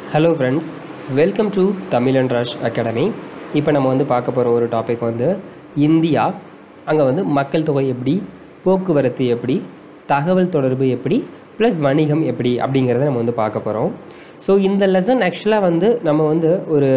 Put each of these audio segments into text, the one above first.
hello friends welcome to Tamil and ராஷ் academy இப்போ நம்ம வந்து பார்க்க போகிற ஒரு டாபிக் வந்து இந்தியா அங்கே வந்து மக்கள் தொகை எப்படி போக்குவரத்து எப்படி தகவல் தொடர்பு எப்படி ப்ளஸ் வணிகம் எப்படி அப்படிங்கிறத நம்ம வந்து பார்க்க போகிறோம் ஸோ இந்த லெசன் ஆக்சுவலாக வந்து நம்ம வந்து ஒரு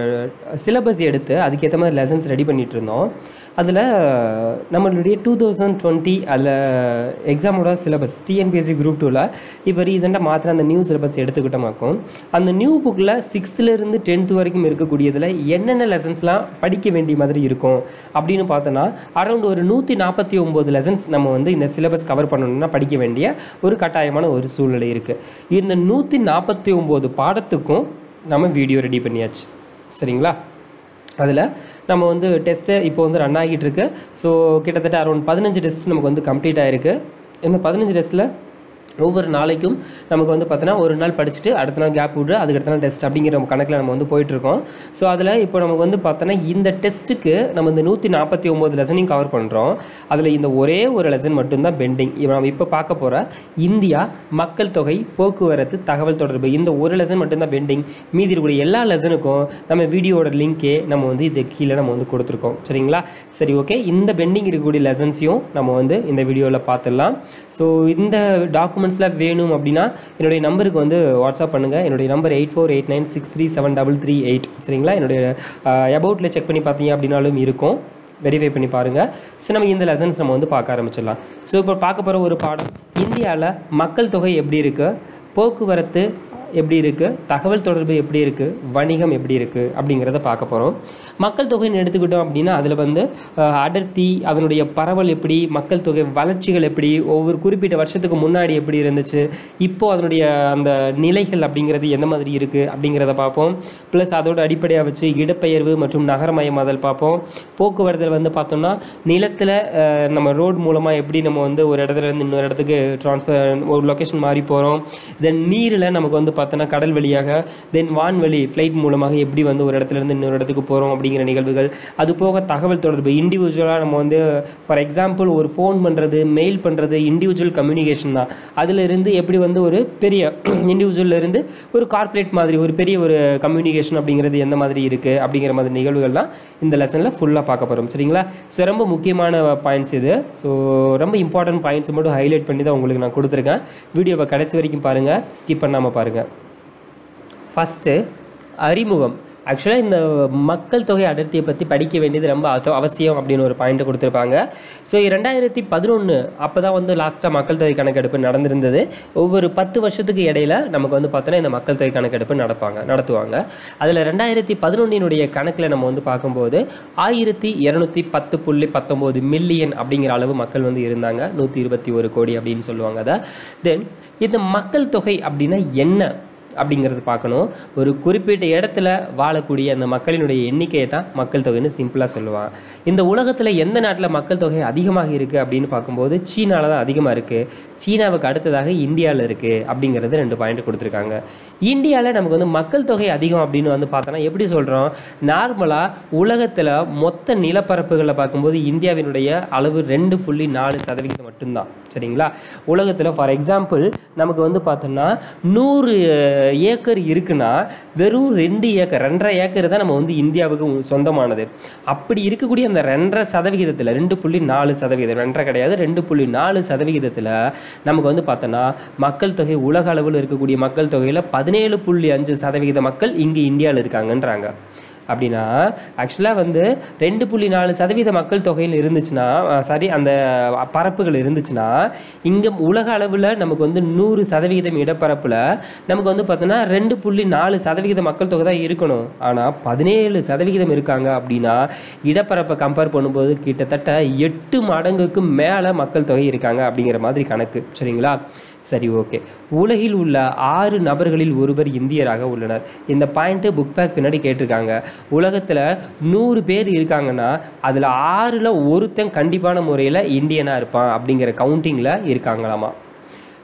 சிலபஸ் எடுத்து அதுக்கேற்ற மாதிரி லெசன்ஸ் ரெடி பண்ணிகிட்டு இருந்தோம் அதில் நம்மளுடைய டூ தௌசண்ட் டுவெண்ட்டி அதில் எக்ஸாமோட சிலபஸ் டிஎன்பிஎஸ்சி குரூப் டூவில் இப்போ ரீசெண்டாக மாத்திர அந்த நியூ சிலபஸ் எடுத்துக்கிட்டோமாக்கும் அந்த நியூ புக்கில் சிக்ஸ்த்துலேருந்து டென்த்து வரைக்கும் இருக்கக்கூடியதில் என்னென்ன லெசன்ஸ்லாம் படிக்க வேண்டிய மாதிரி இருக்கும் அப்படின்னு பார்த்தோன்னா அரௌண்ட் ஒரு நூற்றி நாற்பத்தி ஒம்பது லெசன்ஸ் நம்ம வந்து இந்த சிலபஸ் கவர் பண்ணணும்னா படிக்க வேண்டிய ஒரு கட்டாயமான ஒரு சூழ்நிலை இருக்குது இந்த நூற்றி நாற்பத்தி ஒம்பது பாடத்துக்கும் நம்ம வீடியோ ரெடி பண்ணியாச்சு சரிங்களா அதில் நம்ம வந்து டெஸ்ட்டு இப்போ வந்து ரன் ஆகிட்டு இருக்கு ஸோ கிட்டத்தட்ட அரௌண்ட் பதினஞ்சு டெஸ்ட் நமக்கு வந்து கம்ப்ளீட் ஆகிருக்கு இந்த பதினஞ்சு டெஸ்ட்டில் ஒவ்வொரு நாளைக்கும் நமக்கு வந்து பார்த்தோன்னா ஒரு நாள் படிச்சுட்டு அடுத்த நாள் கேப் விட்ரு அதுக்கு அடுத்த நாள் டெஸ்ட் அப்படிங்கிற கணக்கில் நம்ம வந்து போயிட்டுருக்கோம் ஸோ அதில் இப்போ நமக்கு வந்து பார்த்தோன்னா இந்த டெஸ்ட்டுக்கு நம்ம இந்த நூற்றி நாற்பத்தி ஒம்பது லெசனையும் கவர் பண்ணுறோம் அதில் இந்த ஒரே ஒரு லெசன் மட்டும்தான் பெண்டிங் இப்போ நம்ம இப்போ பார்க்க போகிற இந்தியா மக்கள் தொகை போக்குவரத்து தகவல் தொடர்பு இந்த ஒரு லெசன் மட்டும்தான் பெண்டிங் மீதி இருக்கக்கூடிய எல்லா லெசனுக்கும் நம்ம வீடியோட லிங்க்கே நம்ம வந்து இது கீழே நம்ம வந்து கொடுத்துருக்கோம் சரிங்களா சரி ஓகே இந்த பெண்டிங் இருக்கக்கூடிய லெசன்ஸையும் நம்ம வந்து இந்த வீடியோவில் பார்த்துடலாம் ஸோ இந்த டாக்குமெண்ட்ஸில் வேணும் அப்படின்னா என்னுடைய நம்பருக்கு வந்து வாட்ஸ்அப் பண்ணுங்கள் என்னுடைய number eight four eight nine six three seven double three eight சரிங்களா என்னுடைய அபவுட்டில் செக் பண்ணி பார்த்தீங்க அப்படின்னாலும் இருக்கும் வெரிஃபை பண்ணி பாருங்கள் ஸோ நம்ம இந்த லெசன்ஸ் நம்ம வந்து பார்க்க ஆரம்பிச்சிடலாம் ஸோ இப்போ பார்க்க போகிற ஒரு பாடம் இந்தியாவில் மக்கள் தொகை எப்படி இருக்குது போக்குவரத்து எப்படி இருக்குது தகவல் தொடர்பு எப்படி இருக்குது வணிகம் எப்படி இருக்குது அப்படிங்கிறத பார்க்க போகிறோம் மக்கள் தொகைன்னு எடுத்துக்கிட்டோம் அப்படின்னா அதில் வந்து அஹ், அடர்த்தி அதனுடைய பரவல் எப்படி மக்கள் தொகை வளர்ச்சிகள் எப்படி ஒவ்வொரு குறிப்பிட்ட வருஷத்துக்கு முன்னாடி எப்படி இருந்துச்சு இப்போ அதனுடைய அந்த நிலைகள் அப்படிங்கிறது எந்த மாதிரி இருக்குது அப்படிங்கிறத பார்ப்போம் ப்ளஸ் அதோட அடிப்படையாக வச்சு இடப்பெயர்வு மற்றும் நகரமயமாதல் பார்ப்போம் போக்குவரத்தில் வந்து பார்த்தோம்னா நிலத்தில் அஹ், நம்ம ரோடு மூலமாக எப்படி நம்ம வந்து ஒரு இடத்துல இருந்து இன்னொரு இடத்துக்கு ட்ரான்ஸ்ஃபர் ஒரு லொக்கேஷன் மாறி போகிறோம் தென் நீரில் நமக்கு வந்து பார்த்தோன்னா கடல் வழியாக தென் வான்வழி ஃப்ளைட் மூலமாக எப்படி வந்து ஒரு இடத்துல இருந்து இன்னொரு இடத்துக்கு போகிறோம் அப்படிங்கிற நிகழ்வுகள் அது போக தகவல் தொடர்பு இண்டிவிஜுவலாக நம்ம வந்து ஃபார் எக்ஸாம்பிள் ஒரு ஃபோன் பண்ணுறது மெயில் பண்ணுறது இண்டிவிஜுவல் கம்யூனிகேஷன் தான் அதில் இருந்து எப்படி வந்து ஒரு பெரிய இண்டிவிஜுவல்ல இருந்து ஒரு கார்ப்பரேட் மாதிரி ஒரு பெரிய ஒரு கம்யூனிகேஷன் அப்படிங்கிறது எந்த மாதிரி இருக்குது அப்படிங்கிற மாதிரி நிகழ்வுகள் தான் இந்த லெசனில் ஃபுல்லாக பார்க்க போகிறோம் சரிங்களா ஸோ ரொம்ப முக்கியமான பாயிண்ட்ஸ் இது ஸோ ரொம்ப இம்பார்ட்டன்ட் பாயிண்ட்ஸ் மட்டும் ஹைலைட் பண்ணி தான் உங்களுக்கு நான் கொடுத்துருக்கேன் வீடியோவை கடைசி வரைக்கும் பாருங்கள் ஸ்கிப் பண்ணாமல் பாருங்கள் ஃபஸ்ட்டு அறிமுகம் ஆக்சுவலாக இந்த மக்கள் தொகை அடர்த்தியை பற்றி படிக்க வேண்டியது ரொம்ப அவ- அவசியம் அப்படின்னு ஒரு பாயிண்ட் கொடுத்துருப்பாங்க ஸோ ரெண்டாயிரத்தி பதினொன்று அப்போ தான் வந்து லாஸ்ட்டாக மக்கள் தொகை கணக்கெடுப்பு நடந்திருந்தது ஒவ்வொரு பத்து வருஷத்துக்கு இடையில நமக்கு வந்து பார்த்தோன்னா இந்த மக்கள் தொகை கணக்கெடுப்பு நடப்பாங்க நடத்துவாங்க அதில் ரெண்டாயிரத்தி பதினொன்றினுடைய கணக்கில் நம்ம வந்து பார்க்கும்போது ஆயிரத்தி இரநூத்தி பத்து புள்ளி பத்தொம்போது மில்லியன் அப்படிங்கிற அளவு மக்கள் வந்து இருந்தாங்க நூற்றி இருபத்தி ஒரு கோடி அப்படின்னு சொல்லுவாங்க அதை தென் இந்த மக்கள் தொகை அப்படின்னா என்ன அப்படிங்கிறது பார்க்கணும் ஒரு குறிப்பிட்ட இடத்துல வாழக்கூடிய அந்த மக்களினுடைய எண்ணிக்கையை தான் மக்கள் தொகைன்னு சிம்பிளாக சொல்லுவான் இந்த உலகத்தில் எந்த நாட்டில் மக்கள் தொகை அதிகமாக இருக்குது அப்படின்னு பார்க்கும்போது சீனாவில் தான் அதிகமாக இருக்குது சீனாவுக்கு அடுத்ததாக இந்தியாவில் இருக்குது அப்படிங்கிறது ரெண்டு பாயிண்ட் கொடுத்துருக்காங்க இந்தியாவில் நமக்கு வந்து மக்கள் தொகை அதிகம் அப்படின்னு வந்து பார்த்தோன்னா எப்படி சொல்கிறோம் நார்மலாக உலகத்தில் மொத்த நிலப்பரப்புகளை பார்க்கும்போது இந்தியாவினுடைய அளவு ரெண்டு புள்ளி நாலு சதவிகிதம் மட்டும்தான் சரிங்களா உலகத்தில் ஃபார் எக்ஸாம்பிள் நமக்கு வந்து பார்த்தோம்னா நூறு ஏக்கர் இருக்குன்னா வெறும் ரெண்டு ஏக்கர் ரெண்டரை ஏக்கர் தான் நம்ம வந்து இந்தியாவுக்கு சொந்தமானது அப்படி இருக்கக்கூடிய அந்த ரெண்டரை சதவிகிதத்தில் ரெண்டு புள்ளி நாலு சதவிகிதம் ரெண்டரை கிடையாது ரெண்டு புள்ளி நாலு சதவிகிதத்தில் நமக்கு வந்து பார்த்தோன்னா மக்கள் தொகை உலக அளவில் இருக்கக்கூடிய மக்கள் தொகையில் பதினேழு புள்ளி அஞ்சு சதவிகித மக்கள் இங்கே இந்தியாவில் இருக்காங்கன்றாங்க அப்படின்னா ஆக்சுவலாக வந்து ரெண்டு புள்ளி நாலு சதவீத மக்கள் தொகையில் இருந்துச்சுன்னா சாரி அந்த பரப்புகள் இருந்துச்சுன்னா இங்கே உலக அளவில் நமக்கு வந்து நூறு சதவிகிதம் இடப்பரப்பில் நமக்கு வந்து பார்த்தோன்னா ரெண்டு புள்ளி நாலு சதவிகித மக்கள் தொகை தான் இருக்கணும் ஆனால் பதினேழு சதவிகிதம் இருக்காங்க அப்படின்னா இடப்பரப்பை கம்பேர் பண்ணும்போது கிட்டத்தட்ட எட்டு மடங்குக்கு மேலே மக்கள் தொகை இருக்காங்க அப்படிங்கிற மாதிரி கணக்கு சரிங்களா சரி ஓகே உலகில் உள்ள ஆறு நபர்களில் ஒருவர் இந்தியராக உள்ளனர் இந்த பாயிண்ட்டு புக் பேக் பின்னாடி கேட்டிருக்காங்க உலகத்தில் நூறு பேர் இருக்காங்கன்னா அதில் ஆறில் ஒருத்தன் கண்டிப்பான முறையில் இந்தியனாக இருப்பான் அப்படிங்கிற கவுண்டிங்கில் இருக்காங்களாமா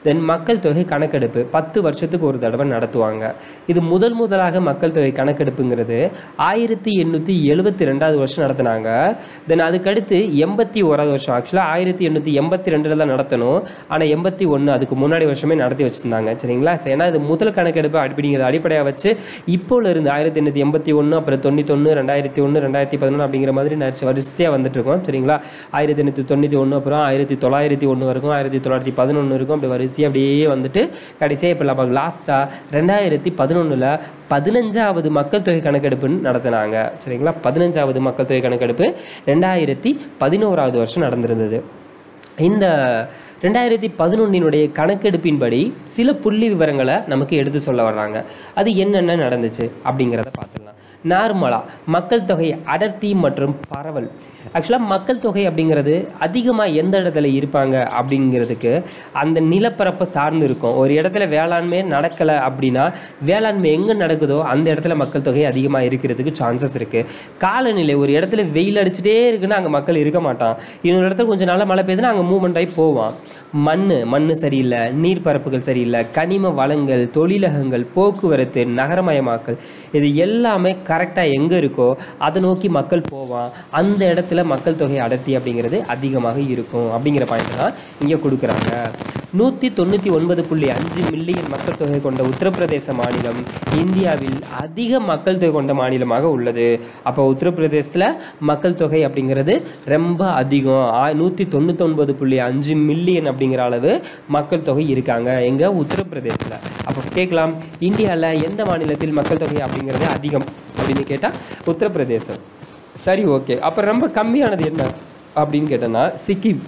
தென் மக்கள் தொகை கணக்கெடுப்பு பத்து வருஷத்துக்கு ஒரு தடவை நடத்துவாங்க இது முதல் முதலாக மக்கள் தொகை கணக்கெடுப்புங்கிறது ஆயிரத்தி எண்ணூற்றி எழுபத்தி ரெண்டாவது வருஷம் நடத்தினாங்க தென் அதுக்கடுத்து எண்பத்தி ஓராவது வருஷம் ஆக்சுவலாக ஆயிரத்தி எண்ணூற்றி எண்பத்தி ரெண்டில் தான் நடத்தணும் ஆனால் எண்பத்தி ஒன்று அதுக்கு முன்னாடி வருஷமே நடத்தி வச்சுருந்தாங்க சரிங்களா சரி, ஏன்னா இது முதல் கணக்கெடுப்பு அப்படிங்கிறத அடிப்படையாக வச்சு இப்போல இருந்து ஆயிரத்தி எண்ணூற்றி எண்பத்தி ஒன்று அப்புறம் தொண்ணூத்தொன்று ரெண்டாயிரத்தி ஒன்று ரெண்டாயிரத்தி பதினொன்று அப்படிங்கிற மாதிரி நரிச்சு வரிசையாக வந்துட்டு இருக்கோம் சரிங்களா ஆயிரத்தி எண்ணூற்றி தொண்ணூற்றி ஒன்று அப்புறம் ஆயிரத்தி தொள்ளாயிரத்தி ஒன்று வரைக்கும் ஆயிரத்தி தொள்ளாயிரத்தி பதினொன்று இருக்கும் அப்படி வரிசையாக அப்படியே வந்துட்டு கடைசியாக இப்போ நம்ம லாஸ்ட்டாக ரெண்டாயிரத்தி பதினொன்றில் பதினஞ்சாவது மக்கள் தொகை கணக்கெடுப்புன்னு நடத்தினாங்க சரிங்களா பதினஞ்சாவது மக்கள் தொகை கணக்கெடுப்பு ரெண்டாயிரத்தி பதினோராவது வருஷம் நடந்திருந்தது இந்த ரெண்டாயிரத்தி பதினொன்றினுடைய கணக்கெடுப்பின்படி சில புள்ளி விவரங்களை நமக்கு எடுத்து சொல்ல வர்றாங்க அது என்னென்ன நடந்துச்சு அப்படிங்கிறத பார்த்துடலாம் நார்மலாக மக்கள் தொகை அடர்த்தி மற்றும் பரவல் ஆக்சுவலாக மக்கள் தொகை அப்படிங்கிறது அதிகமாக எந்த இடத்துல இருப்பாங்க அப்படிங்கிறதுக்கு அந்த நிலப்பரப்பை சார்ந்து இருக்கும் ஒரு இடத்துல வேளாண்மை நடக்கலை அப்படின்னா வேளாண்மை எங்கே நடக்குதோ அந்த இடத்துல மக்கள் தொகை அதிகமாக இருக்கிறதுக்கு சான்சஸ் இருக்குது காலநிலை ஒரு இடத்துல வெயில் அடிச்சுட்டே இருக்குன்னா அங்கே மக்கள் இருக்க மாட்டான் இன்னொரு இடத்துல கொஞ்சம் நாளாக மழை பெய்யுதுன்னா அங்கே மூவ்மெண்ட் ஆகி போவான் மண் மண் சரியில்லை நீர்ப்பரப்புகள் சரியில்லை கனிம வளங்கள் தொழிலகங்கள் போக்குவரத்து நகரமயமாக்கல் இது எல்லாமே கரெக்டாக எங்கே இருக்கோ அதை நோக்கி மக்கள் போவான் அந்த இடத்துல மக்கள் தொகை அடர்த்தி அப்படிங்கிறது அதிகமாக இருக்கும் அப்படிங்கிற பாயிண்ட் தான் இங்கே கொடுக்குறாங்க நூற்றி தொண்ணூற்றி ஒன்பது புள்ளி அஞ்சு மில்லியன் மக்கள் தொகை கொண்ட உத்தரப்பிரதேச மாநிலம் இந்தியாவில் அதிக மக்கள் தொகை கொண்ட மாநிலமாக உள்ளது அப்போ உத்தரப்பிரதேசத்தில் மக்கள் தொகை அப்படிங்கிறது ரொம்ப அதிகம் ஆ- நூற்றி தொண்ணூத்தொன்பது புள்ளி அஞ்சு மில்லியன் அப்படிங்கிற அளவு மக்கள் தொகை இருக்காங்க எங்கே உத்தரப்பிரதேசத்தில் அப்போ கேட்கலாம் இந்தியாவில் எந்த மாநிலத்தில் மக்கள் தொகை அப்படிங்கிறது அதிகம் அப்படின்னு கேட்டால் உத்தரப்பிரதேசம் சரி ஓகே அப்போ ரொம்ப கம்மியானது என்ன அப்படின்னு கேட்டோன்னா சிக்கிம்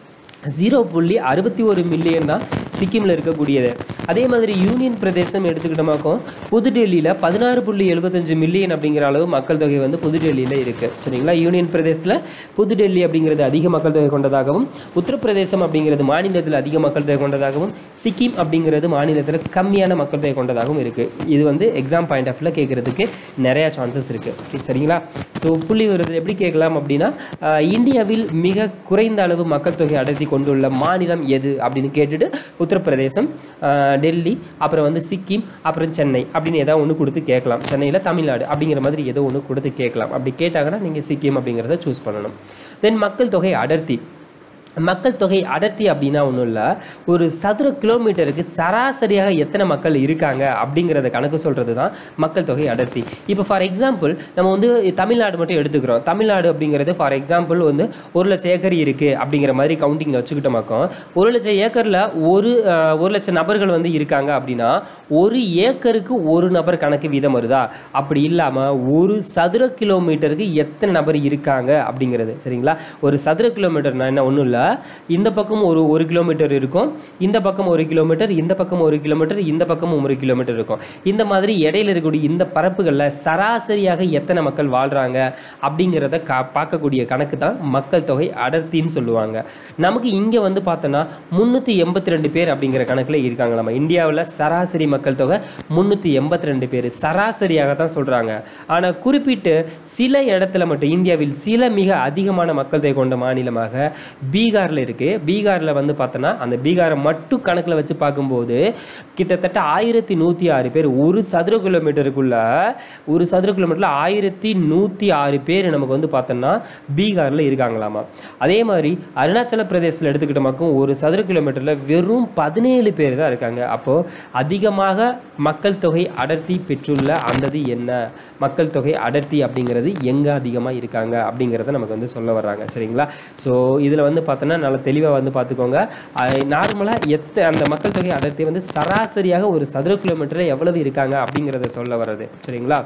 ஜீரோ புள்ளி அறுபத்தி ஒரு மில்லியன் தான் சிக்கிமில் இருக்கக்கூடியது அதே மாதிரி யூனியன் பிரதேசம் எடுத்துக்கிட்டோமாக்கும் புதுடெல்லியில் பதினாறு புள்ளி எழுபத்தஞ்சு மில்லியன் அப்படிங்கிற அளவு மக்கள் தொகை வந்து புதுடெல்லியில் இருக்குது சரிங்களா யூனியன் பிரதேசத்தில் புதுடெல்லி அப்படிங்கிறது அதிக மக்கள் தொகை கொண்டதாகவும் உத்தரப்பிரதேசம் அப்படிங்கிறது மாநிலத்தில் அதிக மக்கள் தொகை கொண்டதாகவும் சிக்கிம் அப்படிங்கிறது மாநிலத்தில் கம்மியான மக்கள் தொகை கொண்டதாகவும் இருக்குது இது வந்து எக்ஸாம் பாயிண்ட் ஆஃப்ல கேட்குறதுக்கு நிறையா சான்சஸ் இருக்குது சரிங்களா ஸோ புள்ளி விவரத்தில் எப்படி கேட்கலாம் அப்படின்னா ஆஹ், இந்தியாவில் மிக குறைந்த அளவு மக்கள் தொகை அடர்த்தி கொண்டுள்ள மாநிலம் எது அப்படின்னு கேட்டுட்டு உத்தரப்பிரதேசம் ஆஹ், டெல்லி அப்புறம் வந்து சிக்கிம் அப்புறம் சென்னை அப்படின்னு ஏதாவது ஒன்று கொடுத்து கேட்கலாம் சென்னையில் தமிழ்நாடு அப்படிங்கிற மாதிரி ஏதோ ஒன்று கொடுத்து கேட்கலாம் அப்படி கேட்டாங்கன்னா நீங்கள் சிக்கிம் அப்படிங்கிறத சூஸ் பண்ணணும் தென் மக்கள் தொகை அடர்த்தி மக்கள் தொகை அடர்த்தி அப்படின்னா ஒன்றும் இல்லை ஒரு சதுர கிலோமீட்டருக்கு சராசரியாக எத்தனை மக்கள் இருக்காங்க அப்படிங்கிறத கணக்கு சொல்கிறது தான் மக்கள் தொகை அடர்த்தி இப்போ ஃபார் எக்ஸாம்பிள் நம்ம வந்து தமிழ்நாடு மட்டும் எடுத்துக்கிறோம் தமிழ்நாடு அப்படிங்கிறது ஃபார் எக்ஸாம்பிள் வந்து ஒரு லட்சம் ஏக்கர் இருக்குது அப்படிங்கிற மாதிரி கவுண்டிங்கில் வச்சுக்கிட்டோமாக்கோம் ஒரு லட்சம் ஏக்கரில் ஒரு அஹ், ஒரு லட்சம் நபர்கள் வந்து இருக்காங்க அப்படின்னா ஒரு ஏக்கருக்கு ஒரு நபர் கணக்கு வீதம் வருதா அப்படி இல்லாமல் ஒரு சதுர கிலோமீட்டருக்கு எத்தனை நபர் இருக்காங்க அப்படிங்கிறது சரிங்களா ஒரு சதுர கிலோமீட்டர்னா என்ன ஒன்றும் இல்லை இந்த பக்கம் ஒரு ஒரு கிலோமீட்டர் இருக்கும் இந்த பக்கம் ஒரு கிலோமீட்டர் இந்த பக்கம் ஒரு கிலோமீட்டர் இந்த பக்கமும் ஒரு கிலோமீட்டர் இருக்கும் இந்த மாதிரி இடையில இருக்கக்கூடிய இந்த பரப்புகளில் சராசரியாக எத்தனை மக்கள் வாழ்கிறாங்க அப்படிங்கிறத கா பார்க்கக்கூடிய கணக்கு தான் மக்கள் தொகை அடர்த்தின்னு சொல்லுவாங்க நமக்கு இங்கே வந்து பார்த்தோன்னா முந்நூற்றி எண்பத்தி ரெண்டு பேர் அப்படிங்கிற கணக்கில் இருக்காங்க நம்ம இந்தியாவில் சராசரி மக்கள் தொகை முந்நூற்றி எண்பத்தி ரெண்டு பேர் சராசரியாக தான் சொல்கிறாங்க ஆனால் குறிப்பிட்டு சில இடத்துல மட்டும் இந்தியாவில் சில மிக அதிகமான மக்கள் தொகை கொண்ட மாநிலமாக பீகாரில் இருக்குது பீகாரில் வந்து பார்த்தோன்னா அந்த பீகாரை மட்டும் கணக்கில் வச்சு பார்க்கும்போது கிட்டத்தட்ட ஆயிரத்தி நூற்றி ஆறு பேர் ஒரு சதுர கிலோமீட்டருக்குள்ள ஒரு சதுர கிலோமீட்டரில் ஆயிரத்தி நூற்றி ஆறு பேர் நமக்கு வந்து பார்த்தோன்னா பீகாரில் இருக்காங்களாமா அதே மாதிரி அருணாச்சல பிரதேசத்தில் எடுத்துக்கிட்டோமாக்கும் ஒரு சதுர கிலோமீட்டரில் வெறும் பதினேழு பேர் தான் இருக்காங்க அப்போது அதிகமாக மக்கள் தொகை அடர்த்தி பெற்றுள்ள அந்தது என்ன மக்கள் தொகை அடர்த்தி அப்படிங்கிறது எங்கே அதிகமாக இருக்காங்க அப்படிங்கிறத நமக்கு வந்து சொல்ல வர்றாங்க சரிங்களா ஸோ இதில் வந்து பார்த்தோன்னா நல்லா தெளிவாக வந்து பார்த்துக்கோங்க நார்மலாக எத்த அந்த மக்கள் தொகை அடர்த்தி வந்து சராசரியாக ஒரு சதுர கிலோமீட்டரில் எவ்வளவு இருக்காங்க அப்படிங்கிறத சொல்ல வர்றது சரிங்களா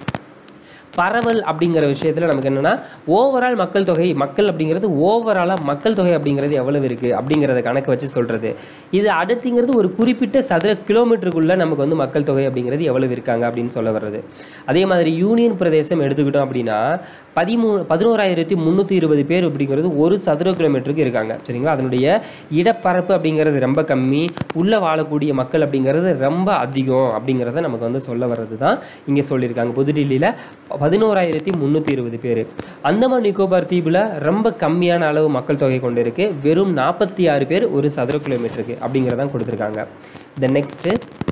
பரவல் அப்படிங்கிற விஷயத்தில் நமக்கு என்னென்னா ஓவரால் மக்கள் தொகை மக்கள் அப்படிங்கிறது ஓவராலாக மக்கள் தொகை அப்படிங்கிறது எவ்வளவு இருக்குது அப்படிங்கிறத கணக்கு வச்சு சொல்கிறது இது அடர்த்திங்கிறது ஒரு குறிப்பிட்ட சதுர கிலோமீட்டருக்குள்ளே நமக்கு வந்து மக்கள் தொகை அப்படிங்கிறது எவ்வளவு இருக்காங்க அப்படின்னு சொல்ல வர்றது அதே மாதிரி யூனியன் பிரதேசம் எடுத்துக்கிட்டோம் அப்படின்னா பதிமூணு பதினோராயிரத்தி முந்நூற்றி இருபது பேர் அப்படிங்கிறது ஒரு சதுர கிலோமீட்டருக்கு இருக்காங்க சரிங்களா அதனுடைய இடப்பரப்பு அப்படிங்கிறது ரொம்ப கம்மி உள்ளே வாழக்கூடிய மக்கள் அப்படிங்கிறது ரொம்ப அதிகம் அப்படிங்கிறத நமக்கு வந்து சொல்ல வர்றது தான் இங்கே சொல்லியிருக்காங்க புதுடில்லியில் பதினோராயிரத்தி முந்நூற்றி இருபது பேர் அந்தமான் நிக்கோபார் தீவில் ரொம்ப கம்மியான அளவு மக்கள் தொகை கொண்டு இருக்கு வெறும் நாற்பத்தி ஆறு பேர் ஒரு சதுர கிலோமீட்டருக்கு அப்படிங்கிறதான் கொடுத்துருக்காங்க தென் நெக்ஸ்ட்டு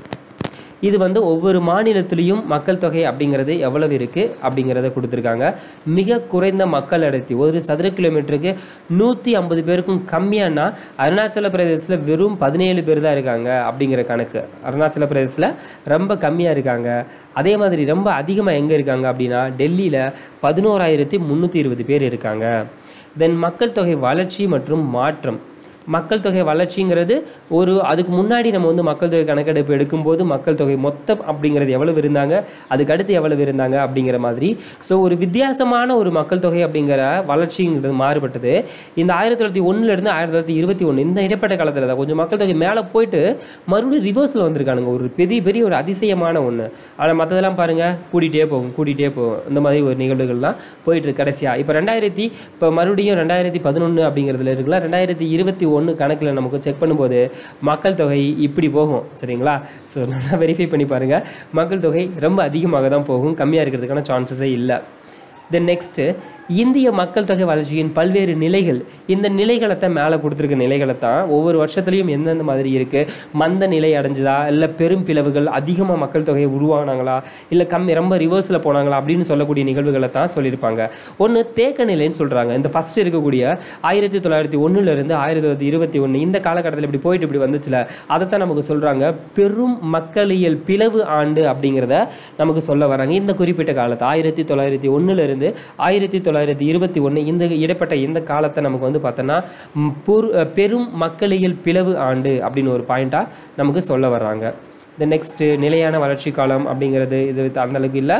இது வந்து ஒவ்வொரு மாநிலத்திலையும் மக்கள் தொகை அப்படிங்கிறது எவ்வளவு இருக்குது அப்படிங்கிறத கொடுத்துருக்காங்க மிக குறைந்த மக்கள் அடர்த்தி ஒரு சதுர கிலோமீட்டருக்கு நூற்றி ஐம்பது பேருக்கும் கம்மியானா அருணாச்சல பிரதேசத்தில் வெறும் பதினேழு பேர் தான் இருக்காங்க அப்படிங்கிற கணக்கு அருணாச்சல பிரதேசத்தில் ரொம்ப கம்மியாக இருக்காங்க அதே மாதிரி ரொம்ப அதிகமாக எங்கே இருக்காங்க அப்படின்னா டெல்லியில் பதினோராயிரத்தி முந்நூற்றி இருபது பேர் இருக்காங்க தென் மக்கள் தொகை வளர்ச்சி மற்றும் மாற்றம் மக்கள் தொகை வளர்ச்சிங்கிறது ஒரு அதுக்கு முன்னாடி நம்ம வந்து மக்கள் தொகை கணக்கெடுப்பு எடுக்கும்போது மக்கள் தொகை மொத்தம் அப்படிங்கிறது எவ்வளவு இருந்தாங்க அதுக்கு அடுத்து எவ்வளவு இருந்தாங்க அப்படிங்கிற மாதிரி ஸோ ஒரு வித்தியாசமான ஒரு மக்கள் தொகை அப்படிங்கிற வளர்ச்சிங்கிறது மாறுபட்டது இந்த ஆயிரத்தி தொள்ளாயிரத்தி ஒன்றுலேருந்து ஆயிரத்தி தொள்ளாயிரத்தி இருபத்தி ஒன்று இந்த இடைப்பட்ட காலத்தில் தான் கொஞ்சம் மக்கள் தொகை மேலே போயிட்டு மறுபடியும் ரிவர்ஸில் வந்திருக்கானுங்க ஒரு பெரிய பெரிய ஒரு அதிசயமான ஒன்று ஆனால் மற்றதெல்லாம் பாருங்கள் கூட்டிகிட்டே போகும் கூட்டிகிட்டே போகும் இந்த மாதிரி ஒரு நிகழ்வுகள்லாம் போயிட்டு இருக்கு கடைசியாக இப்போ ரெண்டாயிரத்தி இப்போ மறுபடியும் ரெண்டாயிரத்தி பதினொன்று அப்படிங்கிறதுல இருக்கலாம் ரெண்டாயிரத்தி இருபத்தி ஒன்று கணக்கில் நமக்கு செக் பண்ணும்போது மக்கள் தொகை இப்படி போகும் சரிங்களா ஸோ நல்லா வெரிஃபை பண்ணி பாருங்கள் மக்கள் தொகை ரொம்ப அதிகமாக தான் போகும் கம்மியாக இருக்கிறதுக்கான சான்சஸே இல்லை தென் நெக்ஸ்ட்டு இந்திய மக்கள் தொகை வளர்ச்சியின் பல்வேறு நிலைகள் இந்த நிலைகளை தான் மேலே கொடுத்துருக்க நிலைகளை தான் ஒவ்வொரு வருஷத்துலையும் எந்தெந்த மாதிரி இருக்குது மந்த நிலை அடைஞ்சதா இல்லை பெரும் பிளவுகள் அதிகமாக மக்கள் தொகையை உருவானாங்களா இல்லை கம்மி ரொம்ப ரிவர்ஸில் போனாங்களா அப்படின்னு சொல்லக்கூடிய நிகழ்வுகளை தான் சொல்லியிருப்பாங்க ஒன்று தேக்க நிலைன்னு சொல்கிறாங்க இந்த ஃபஸ்ட்டு இருக்கக்கூடிய ஆயிரத்தி தொள்ளாயிரத்தி ஒன்றுலேருந்து ஆயிரத்தி தொள்ளாயிரத்தி இருபத்தி ஒன்று இந்த காலகட்டத்தில் இப்படி போயிட்டு இப்படி வந்துச்சுல அதை தான் நமக்கு சொல்கிறாங்க பெரும் மக்களியல் பிளவு ஆண்டு அப்படிங்கிறத நமக்கு சொல்ல வராங்க இந்த குறிப்பிட்ட காலத்தை ஆயிரத்தி தொள்ளாயிரத்தி ஒன்றுலேருந்து ஆயிரத்தி தொள்ளாயிரத்தி இருபத்தி ஒன்று இந்த இடைப்பட்ட இந்த காலத்தை நமக்கு வந்து பார்த்தோன்னா ம், பொரு பெரும் மக்களியல் பிளவு ஆண்டு அப்படின்னு ஒரு பாயிண்ட்டாக நமக்கு சொல்ல வர்றாங்க இந்த நெக்ஸ்ட்டு நிலையான வளர்ச்சி காலம் அப்படிங்கிறது இது அந்த அளவுக்கு இல்லை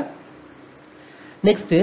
நெக்ஸ்ட்டு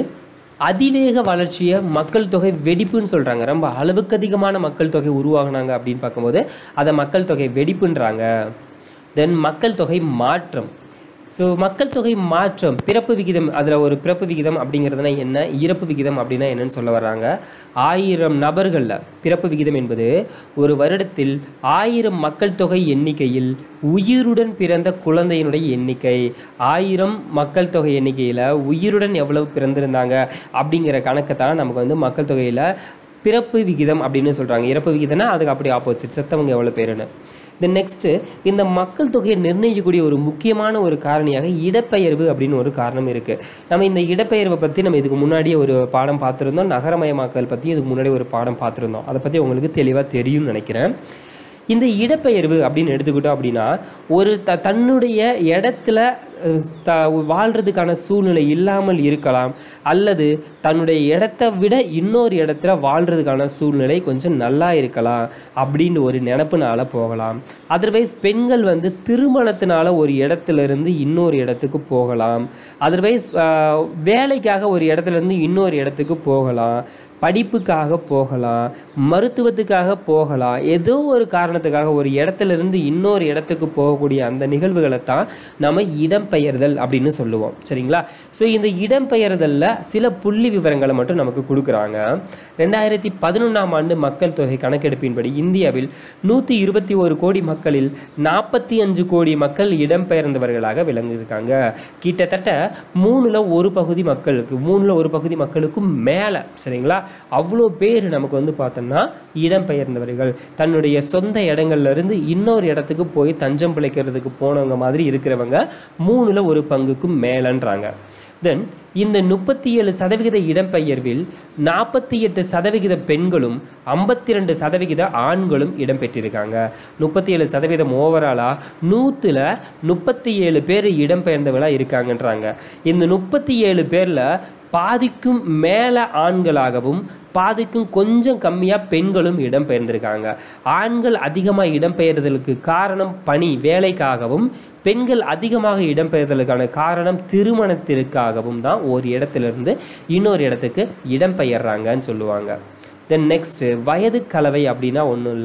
அதிவேக வளர்ச்சியை மக்கள் தொகை வெடிப்புன்னு சொல்கிறாங்க ரொம்ப அளவுக்கு அதிகமான மக்கள் தொகை உருவாகுனாங்க அப்படின்னு பார்க்கும்போது அதை மக்கள் தொகை வெடிப்புன்றாங்க தென் மக்கள் தொகை மாற்றம் ஸோ மக்கள் தொகை மாற்றம் பிறப்பு விகிதம் அதில் ஒரு பிறப்பு விகிதம் அப்படிங்கிறதுனா என்ன இறப்பு விகிதம் அப்படின்னா என்னன்னு சொல்ல வர்றாங்க ஆயிரம் நபர்களில் பிறப்பு விகிதம் என்பது ஒரு வருடத்தில் ஆயிரம் மக்கள் தொகை எண்ணிக்கையில் உயிருடன் பிறந்த குழந்தையினுடைய எண்ணிக்கை ஆயிரம் மக்கள் தொகை எண்ணிக்கையில் உயிருடன் எவ்வளவு பிறந்திருந்தாங்க அப்படிங்கிற கணக்கை தான் நமக்கு வந்து மக்கள் தொகையில் பிறப்பு விகிதம் அப்படின்னு சொல்கிறாங்க இறப்பு விகிதம்னா அதுக்கு அப்படி ஆப்போசிட் செத்தவங்க எவ்வளோ பேருன்னு தென் நெக்ஸ்ட்டு இந்த மக்கள் தொகையை நிர்ணயிக்கக்கூடிய ஒரு முக்கியமான ஒரு காரணியாக இடப்பெயர்வு அப்படின்னு ஒரு காரணம் இருக்குது நம்ம இந்த இடப்பெயர்வை பற்றி நம்ம இதுக்கு முன்னாடியே ஒரு பாடம் பார்த்துருந்தோம் நகரமயமாக்கல் பற்றி இதுக்கு முன்னாடி ஒரு பாடம் பார்த்துருந்தோம் அதை பற்றி உங்களுக்கு தெளிவாக தெரியும்னு நினைக்கிறேன் இந்த இடப்பெயர்வு அப்படின்னு எடுத்துக்கிட்டோம் அப்படின்னா ஒரு த தன்னுடைய இடத்துல அஹ், த வாழ்கிறதுக்கான சூழ்நிலை இல்லாமல் இருக்கலாம் அல்லது தன்னுடைய இடத்த விட இன்னொரு இடத்துல வாழ்கிறதுக்கான சூழ்நிலை கொஞ்சம் நல்லா இருக்கலாம் அப்படின்னு ஒரு நினப்புனால போகலாம் அதர்வைஸ் பெண்கள் வந்து திருமணத்தினால ஒரு இடத்துல இருந்து இன்னொரு இடத்துக்கு போகலாம் அதர்வைஸ் வேலைக்காக ஒரு இடத்துல இருந்து இன்னொரு இடத்துக்கு போகலாம் படிப்புக்காக போகலாம் மருத்துவத்துக்காக போகலாம் ஏதோ ஒரு காரணத்துக்காக ஒரு இடத்துல இருந்து இன்னொரு இடத்துக்கு போகக்கூடிய அந்த நிகழ்வுகளை தான் நம்ம இடம்பெயர்தல் அப்படின்னு சொல்லுவோம் சரிங்களா ஸோ இந்த இடம்பெயர்தலில் சில புள்ளி விவரங்களை மட்டும் நமக்கு கொடுக்குறாங்க ரெண்டாயிரத்தி பதினொன்றாம் ஆண்டு மக்கள் தொகை கணக்கெடுப்பின்படி இந்தியாவில் நூற்றி இருபத்தி ஒரு கோடி மக்களில் நாற்பத்தி அஞ்சு கோடி மக்கள் இடம்பெயர்ந்தவர்களாக விளங்கியிருக்காங்க கிட்டத்தட்ட மூணில் ஒரு பகுதி மக்களுக்கு மூணில் ஒரு பகுதி மக்களுக்கும் மேலே சரிங்களா அவ்வளோ பேர் நமக்கு வந்து பார்த்தோம்னா இடம்பெயர்ந்தவர்கள் தன்னுடைய சொந்த இடங்கள்ல இருந்து இன்னொரு இடத்துக்கு போய் தஞ்சம் பிழைக்கிறதுக்கு போனவங்க மாதிரி இருக்கிறவங்க மூணில் ஒரு பங்குக்கும் மேலன்றாங்க தென் இந்த முப்பத்தி ஏழு சதவிகித இடம்பெயர்வில் நாற்பத்தி எட்டு சதவிகித பெண்களும் ஐம்பத்தி ரெண்டு சதவிகித ஆண்களும் இடம்பெற்றிருக்காங்க முப்பத்தி ஏழு சதவீதம் ஓவராலாக நூற்றில் முப்பத்தி ஏழு பேர் இடம்பெயர்ந்தவர்களாக இருக்காங்கன்றாங்க இந்த முப்பத்தி ஏழு பேரில் பாதிக்கும் மேலே ஆண்களாகவும் பாதிக்கும் கொஞ்சம் கம்மியாக பெண்களும் இடம்பெயர்ந்திருக்காங்க ஆண்கள் அதிகமாக இடம்பெயர்தலுக்கு காரணம் பணி வேலைக்காகவும் பெண்கள் அதிகமாக இடம்பெயர்தலுக்கான காரணம் திருமணத்திற்காகவும் தான் ஒரு இடத்திலிருந்து இன்னொரு இடத்துக்கு இடம்பெயர்றாங்கன்னு சொல்லுவாங்க தென் நெக்ஸ்ட்டு வயது கலவை அப்படின்னா ஒன்றும் இல்லை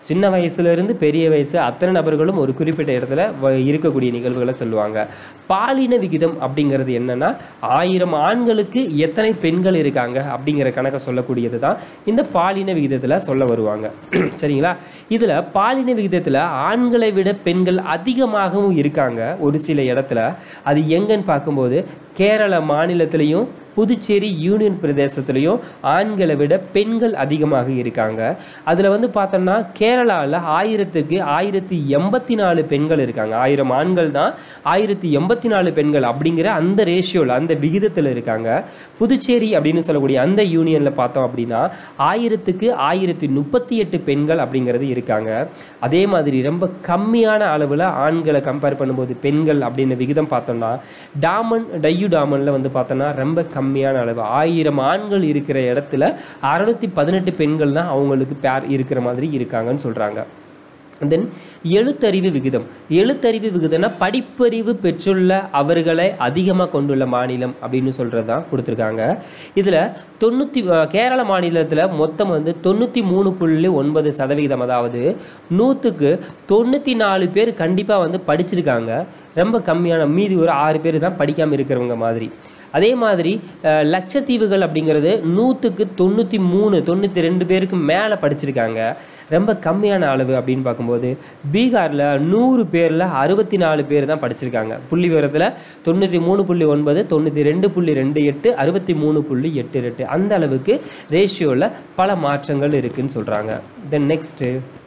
சின்ன வயசுலேருந்து பெரிய வயசு அத்தனை நபர்களும் ஒரு குறிப்பிட்ட இடத்துல வ- இருக்கக்கூடிய நிகழ்வுகளை சொல்லுவாங்க பாலின விகிதம் அப்படிங்கிறது என்னன்னா ஆயிரம் ஆண்களுக்கு எத்தனை பெண்கள் இருக்காங்க அப்படிங்கிற கணக்கை சொல்லக்கூடியது தான் இந்த பாலின விகிதத்தில் சொல்ல வருவாங்க சரிங்களா இதில் பாலின விகிதத்தில் ஆண்களை விட பெண்கள் அதிகமாகவும் இருக்காங்க ஒரு சில இடத்துல அது எங்கன்னு பார்க்கும்போது கேரள மாநிலத்திலையும் புதுச்சேரி யூனியன் பிரதேசத்துலேயும் ஆண்களை விட பெண்கள் அதிகமாக இருக்காங்க அதில் வந்து பார்த்தோம்னா கேரளாவில் ஆயிரத்துக்கு ஆயிரத்தி எண்பத்தி நாலு பெண்கள் இருக்காங்க ஆயிரம் ஆண்கள் தான் ஆயிரத்தி எண்பத்தி நாலு பெண்கள் அப்படிங்கிற அந்த ரேஷியோவில் அந்த விகிதத்தில் இருக்காங்க புதுச்சேரி அப்படின்னு சொல்லக்கூடிய அந்த யூனியனில் பார்த்தோம் அப்படின்னா ஆயிரத்துக்கு ஆயிரத்தி முப்பத்தி எட்டு பெண்கள் அப்படிங்கிறது இருக்காங்க அதே மாதிரி ரொம்ப கம்மியான அளவில் ஆண்களை கம்பேர் பண்ணும்போது பெண்கள் அப்படின்னு விகிதம் பார்த்தோம்னா டாமன் டையூ டாமனில் வந்து பார்த்தோம்னா ரொம்ப கம்மியான அளவு ஆயிரம் ஆண்கள் இருக்கிற இடத்துல அறுநூத்தி பதினெட்டு பெண்கள் தான் அவங்களுக்கு பேர் இருக்கிற மாதிரி இருக்காங்கன்னு சொல்கிறாங்க தென் எழுத்தறிவு விகிதம் எழுத்தறிவு விகிதம்னா படிப்பறிவு பெற்றுள்ள அவர்களை அதிகமாக கொண்டுள்ள மாநிலம் அப்படின்னு சொல்கிறது தான் கொடுத்துருக்காங்க இதில் தொண்ணூற்றி கேரள மாநிலத்தில் மொத்தம் வந்து தொண்ணூற்றி மூணு புள்ளி ஒன்பது சதவிகிதம் அதாவது நூற்றுக்கு தொண்ணூற்றி நாலு பேர் கண்டிப்பாக வந்து படிச்சிருக்காங்க ரொம்ப கம்மியான மீதி ஒரு ஆறு பேர் தான் படிக்காமல் இருக்கிறவங்க மாதிரி அதே மாதிரி அஹ், லட்சத்தீவுகள் அப்படிங்கிறது நூற்றுக்கு தொண்ணூற்றி மூணு தொண்ணூற்றி ரெண்டு பேருக்கு மேலே படிச்சிருக்காங்க ரொம்ப கம்மியான அளவு அப்படின்னு பார்க்கும்போது பீகாரில் நூறு பேரில் அறுபத்தி நாலு பேர் தான் படிச்சிருக்காங்க புள்ளி விவரத்தில் தொண்ணூற்றி மூணு புள்ளி ஒன்பது தொண்ணூற்றி ரெண்டு புள்ளி ரெண்டு எட்டு அறுபத்தி மூணு புள்ளி எட்டு எட்டு அந்த அளவுக்கு ரேஷியோவில் பல மாற்றங்கள் இருக்குன்னு சொல்கிறாங்க தென் நெக்ஸ்ட்டு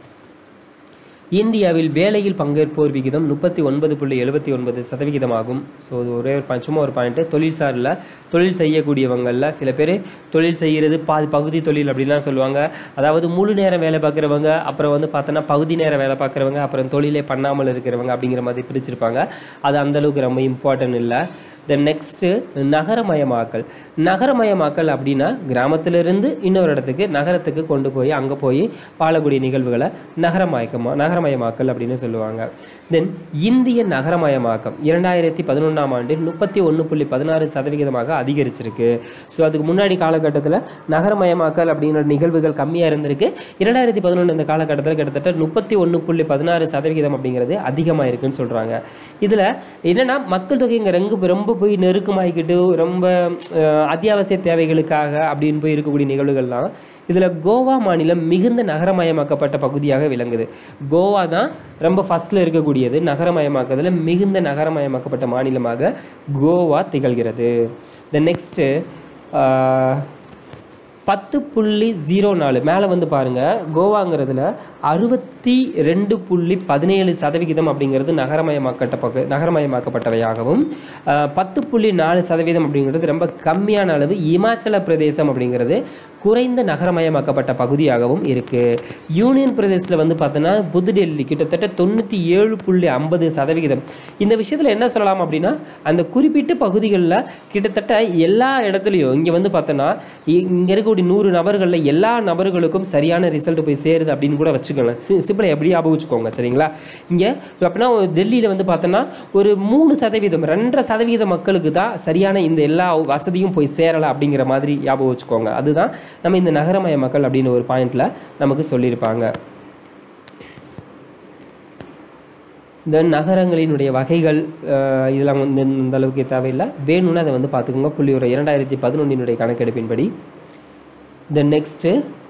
இந்தியாவில் வேலையில் பங்கேற்போர் விகிதம் முப்பத்தி ஒன்பது புள்ளி எழுபத்தி ஒன்பது சதவிகிதமாகும் ஸோ இது ஒரே ஒரு point- சும்மா ஒரு பாயிண்ட்டு தொழில்சாரில் தொழில் செய்யக்கூடியவங்களில் சில பேர் தொழில் செய்கிறது பாதி பகுதி தொழில் அப்படின்லாம் சொல்லுவாங்க அதாவது முழு நேரம் வேலை பார்க்குறவங்க அப்புறம் வந்து பார்த்தோன்னா பகுதி நேரம் வேலை பார்க்குறவங்க அப்புறம் தொழிலே பண்ணாமல் இருக்கிறவங்க அப்படிங்கிற மாதிரி பிரிச்சிருப்பாங்க அது அந்த அளவுக்கு ரொம்ப இம்பார்ட்டன்ட் இல்லை தென் நெக்ஸ்ட்டு நகரமயமாக்கல் நகரமயமாக்கல் அப்படின்னா கிராமத்திலிருந்து இன்னொரு இடத்துக்கு நகரத்துக்கு கொண்டு போய் அங்கே போய் வாழக்கூடிய நிகழ்வுகளை நகரமயக்கமா நகரமயமாக்கல் அப்படின்னு சொல்லுவாங்க தென் இந்திய நகரமயமாக்கம் இரண்டாயிரத்தி பதினொன்றாம் ஆண்டு முப்பத்தி ஒன்று புள்ளி பதினாறு சதவிகிதமாக அதிகரிச்சிருக்கு ஸோ அதுக்கு முன்னாடி காலகட்டத்தில் நகரமயமாக்கல் அப்படிங்கிற நிகழ்வுகள் கம்மியாக இருந்திருக்கு இரண்டாயிரத்தி பதினொன்று இந்த காலகட்டத்தில் கிட்டத்தட்ட முப்பத்தி ஒன்று புள்ளி பதினாறு சதவிகிதம் அப்படிங்கிறது அதிகமாக இருக்குன்னு சொல்கிறாங்க இதில் என்னன்னா மக்கள் தொகை இங்கே ரொம்ப ரொம்ப போய் நெருக்கமாகிக்கிட்டு ரொம்ப அஹ், அத்தியாவசிய தேவைகளுக்காக அப்படின்னு போய் இருக்கக்கூடிய நிகழ்வுகள்லாம் இதில் கோவா மாநிலம் மிகுந்த நகரமயமாக்கப்பட்ட பகுதியாக விளங்குது கோவா தான் ரொம்ப ஃபஸ்ட்டில் இருக்கக்கூடியது நகரமயமாக்குறதுல மிகுந்த நகரமயமாக்கப்பட்ட மாநிலமாக கோவா திகழ்கிறது த நெக்ஸ்ட்டு பத்து புள்ளி ஜீரோ நாலு மேலே வந்து பாருங்கள் கோவாங்கிறதுல அறுபத்தி ரெண்டு புள்ளி பதினேழு சதவிகிதம் அப்படிங்கிறது நகரமயமாக்கப்பட்ட பகு நகரமயமாக்கப்பட்டவையாகவும் அஹ், பத்து புள்ளி நாலு சதவீதம் அப்படிங்கிறது ரொம்ப கம்மியான அளவு இமாச்சல பிரதேசம் அப்படிங்கிறது குறைந்த நகரமயமாக்கப்பட்ட பகுதியாகவும் இருக்குது யூனியன் பிரதேசத்தில் வந்து பார்த்தோன்னா புதுடெல்லி கிட்டத்தட்ட தொண்ணூற்றி ஏழு புள்ளி ஐம்பது சதவிகிதம் இந்த விஷயத்தில் என்ன சொல்லலாம் அப்படின்னா அந்த குறிப்பிட்ட பகுதிகளில் கிட்டத்தட்ட எல்லா இடத்துலையும் இங்கே வந்து பார்த்தோன்னா இங்கே இருக்கக்கூடிய நூறு நபர்களில் எல்லா நபர்களுக்கும் சரியான ரிசல்ட் போய் சேருது அப்படின்னு கூட வச்சுக்கலாம் சி சிம்பிளை எப்படி ஞாபகம் வச்சுக்கோங்க சரிங்களா இங்கே அப்படின்னா டெல்லியில் வந்து பார்த்தோன்னா ஒரு மூணு சதவீதம் ரெண்டரை சதவீத மக்களுக்கு தான் சரியான இந்த எல்லா வசதியும் போய் சேரலை அப்படிங்கிற மாதிரி ஞாபகம் வச்சுக்கோங்க அதுதான் நம்ம இந்த நகரமய மக்கள் அப்படின்னு ஒரு பாயிண்டில் நமக்கு சொல்லியிருப்பாங்க இந்த நகரங்களினுடைய வகைகள் அஹ், இதெல்லாம் வந்து இந்த அளவுக்கு தேவையில்லை வேணும்னா அதை வந்து பார்த்துக்கோங்க புள்ளி ஒரு இரண்டாயிரத்தி பதினொன்றினுடைய கணக்கெடுப்பின்படி தென் நெக்ஸ்ட்டு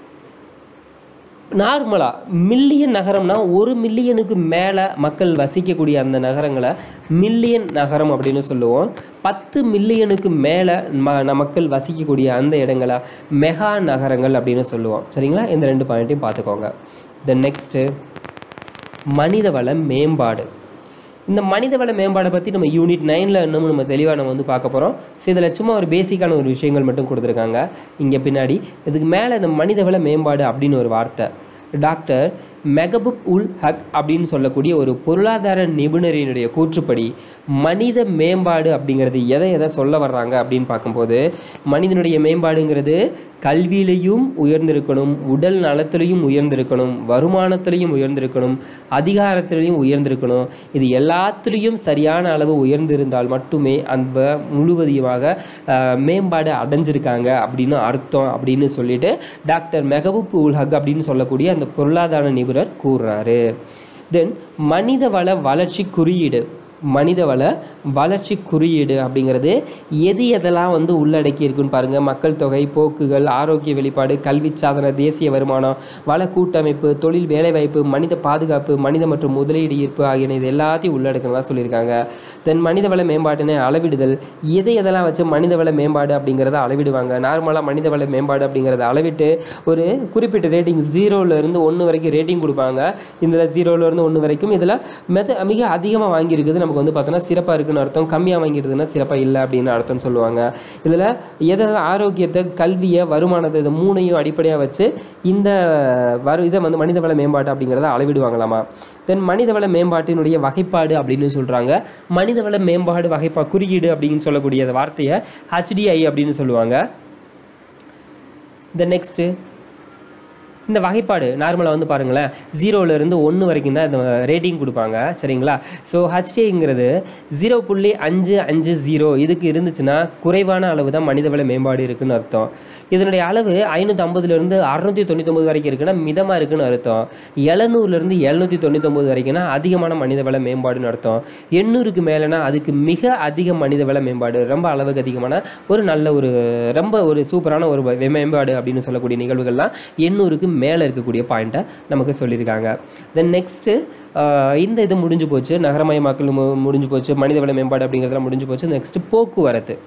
நார்மலாக மில்லியன் நகரம்னா ஒரு மில்லியனுக்கு மேலே மக்கள் வசிக்கக்கூடிய அந்த நகரங்களை மில்லியன் நகரம் அப்படின்னு சொல்லுவோம் பத்து மில்லியனுக்கு மேலே ம ந- மக்கள் வசிக்கக்கூடிய அந்த இடங்களை மெகா நகரங்கள் அப்படின்னு சொல்லுவோம் சரிங்களா இந்த ரெண்டு பாயிண்ட்டையும் பார்த்துக்கோங்க தென் நெக்ஸ்ட்டு மனிதவள மேம்பாடு இந்த மனிதவள மேம்பாடை பற்றி நம்ம யூனிட் நைனில் இன்னமும் நம்ம தெளிவாக நம்ம வந்து பார்க்க போகிறோம் ஸோ இதில் சும்மா ஒரு பேசிக்கான ஒரு விஷயங்கள் மட்டும் கொடுத்துருக்காங்க இங்கே பின்னாடி இதுக்கு மேலே இந்த மனிதவள மேம்பாடு அப்படின்னு ஒரு வார்த்தை டாக்டர் மெகபுப் உல் ஹக் அப்படின்னு சொல்லக்கூடிய ஒரு பொருளாதார நிபுணரினுடைய கூற்றுப்படி மனித மேம்பாடு அப்படிங்கிறது எதை எதை சொல்ல வர்றாங்க அப்படின்னு பார்க்கும்போது மனிதனுடைய மேம்பாடுங்கிறது கல்வியிலையும் உயர்ந்திருக்கணும் உடல் நலத்திலையும் உயர்ந்திருக்கணும் வருமானத்திலையும் உயர்ந்திருக்கணும் அதிகாரத்திலையும் உயர்ந்திருக்கணும் இது எல்லாத்துலேயும் சரியான அளவு உயர்ந்திருந்தால் மட்டுமே அந்த முழுவதியமாக ஆஹ், மேம்பாடு அடைஞ்சிருக்காங்க அப்படின்னு அர்த்தம் அப்படின்னு சொல்லிட்டு டாக்டர் மெகபுப் உல் ஹக் அப்படின்னு சொல்லக்கூடிய அந்த பொருளாதார நிபுணர் ஆய்வுரர் கூறுறாரு தென் மனிதவள வளர்ச்சி குறியீடு மனிதவள வளர்ச்சி குறியீடு அப்படிங்கிறது எது எதெல்லாம் வந்து உள்ளடக்கி இருக்குன்னு பாருங்கள் மக்கள் தொகை போக்குகள் ஆரோக்கிய வெளிப்பாடு கல்வி சாதனை தேசிய வருமானம் வள கூட்டமைப்பு தொழில் வேலைவாய்ப்பு மனித பாதுகாப்பு மனித மற்றும் முதலீடு ஈர்ப்பு ஆகியன இது எல்லாத்தையும் உள்ளடக்குனதா சொல்லியிருக்காங்க தென் மனிதவள மேம்பாட்டினை அளவிடுதல் எதை எதெல்லாம் வச்சு மனிதவள மேம்பாடு அப்படிங்கிறத அளவிடுவாங்க நார்மலாக மனிதவள மேம்பாடு அப்படிங்கிறத அளவிட்டு ஒரு குறிப்பிட்ட ரேட்டிங் ஜீரோலேருந்து ஒன்று வரைக்கும் ரேட்டிங் கொடுப்பாங்க இதில் ஜீரோலேருந்து ஒன்று வரைக்கும் இதில் மெத மிக அதிகமாக வாங்கியிருக்குது நமக்கு வந்து பார்த்தோன்னா சிறப்பாக இருக்குன்னு அர்த்தம் கம்மியாக வாங்கியிருக்குதுன்னா சிறப்பாக இல்லை அப்படின்னு அர்த்தம் சொல்லுவாங்க இதில் எதை ஆரோக்கியத்தை கல்வியை வருமானத்தை இது மூணையும் அடிப்படையாக வச்சு இந்த வரு இதை வந்து மனிதவள மேம்பாடு அப்படிங்கிறத அளவிடுவாங்களாமா தென் மனிதவள மேம்பாட்டினுடைய வகைப்பாடு அப்படின்னு சொல்கிறாங்க மனிதவள மேம்பாடு வகைப்பா குறியீடு அப்படின்னு சொல்லக்கூடிய அந்த வார்த்தையை ஹச்டிஐ அப்படின்னு சொல்லுவாங்க த நெக்ஸ்ட்டு இந்த வகைப்பாடு நார்மலாக வந்து பாருங்களேன் ஜீரோலேருந்து ஒன்று வரைக்கும் தான் இந்த ரேட்டிங் கொடுப்பாங்க சரிங்களா ஸோ ஹச்டிங்கிறது ஜீரோ புள்ளி அஞ்சு அஞ்சு ஜீரோ இதுக்கு இருந்துச்சுன்னா குறைவான அளவு தான் மனிதவள மேம்பாடு இருக்குன்னு அர்த்தம் இதனுடைய அளவு ஐநூற்றி ஐம்பதுலேருந்து அறநூற்றி தொண்ணூத்தொம்பது வரைக்கும் இருக்குன்னா மிதமாக இருக்குன்னு அர்த்தம் எழுநூறுலேருந்து எழுநூற்றி தொண்ணூத்தொம்பது வரைக்கும்னா அதிகமான மனிதவள மேம்பாடுன்னு அர்த்தம் எண்ணூறுக்கு மேலேனா அதுக்கு மிக அதிக மனிதவள மேம்பாடு ரொம்ப அளவுக்கு அதிகமான ஒரு நல்ல ஒரு ரொம்ப ஒரு சூப்பரான ஒரு வே- மேம்பாடு அப்படின்னு சொல்லக்கூடிய நிகழ்வுகள்லாம் எண்ணூறுக்கு மேலே இருக்கக்கூடிய பாயிண்ட்டை நமக்கு சொல்லியிருக்காங்க தென் நெக்ஸ்ட்டு இந்த இது முடிஞ்சு போச்சு நகரமயமாக்கல் மு- முடிஞ்சு போச்சு மனிதவள மேம்பாடு அப்படிங்கிறதுலாம் முடிஞ்சு போச்சு நெக்ஸ்ட்டு போக்குவரத்து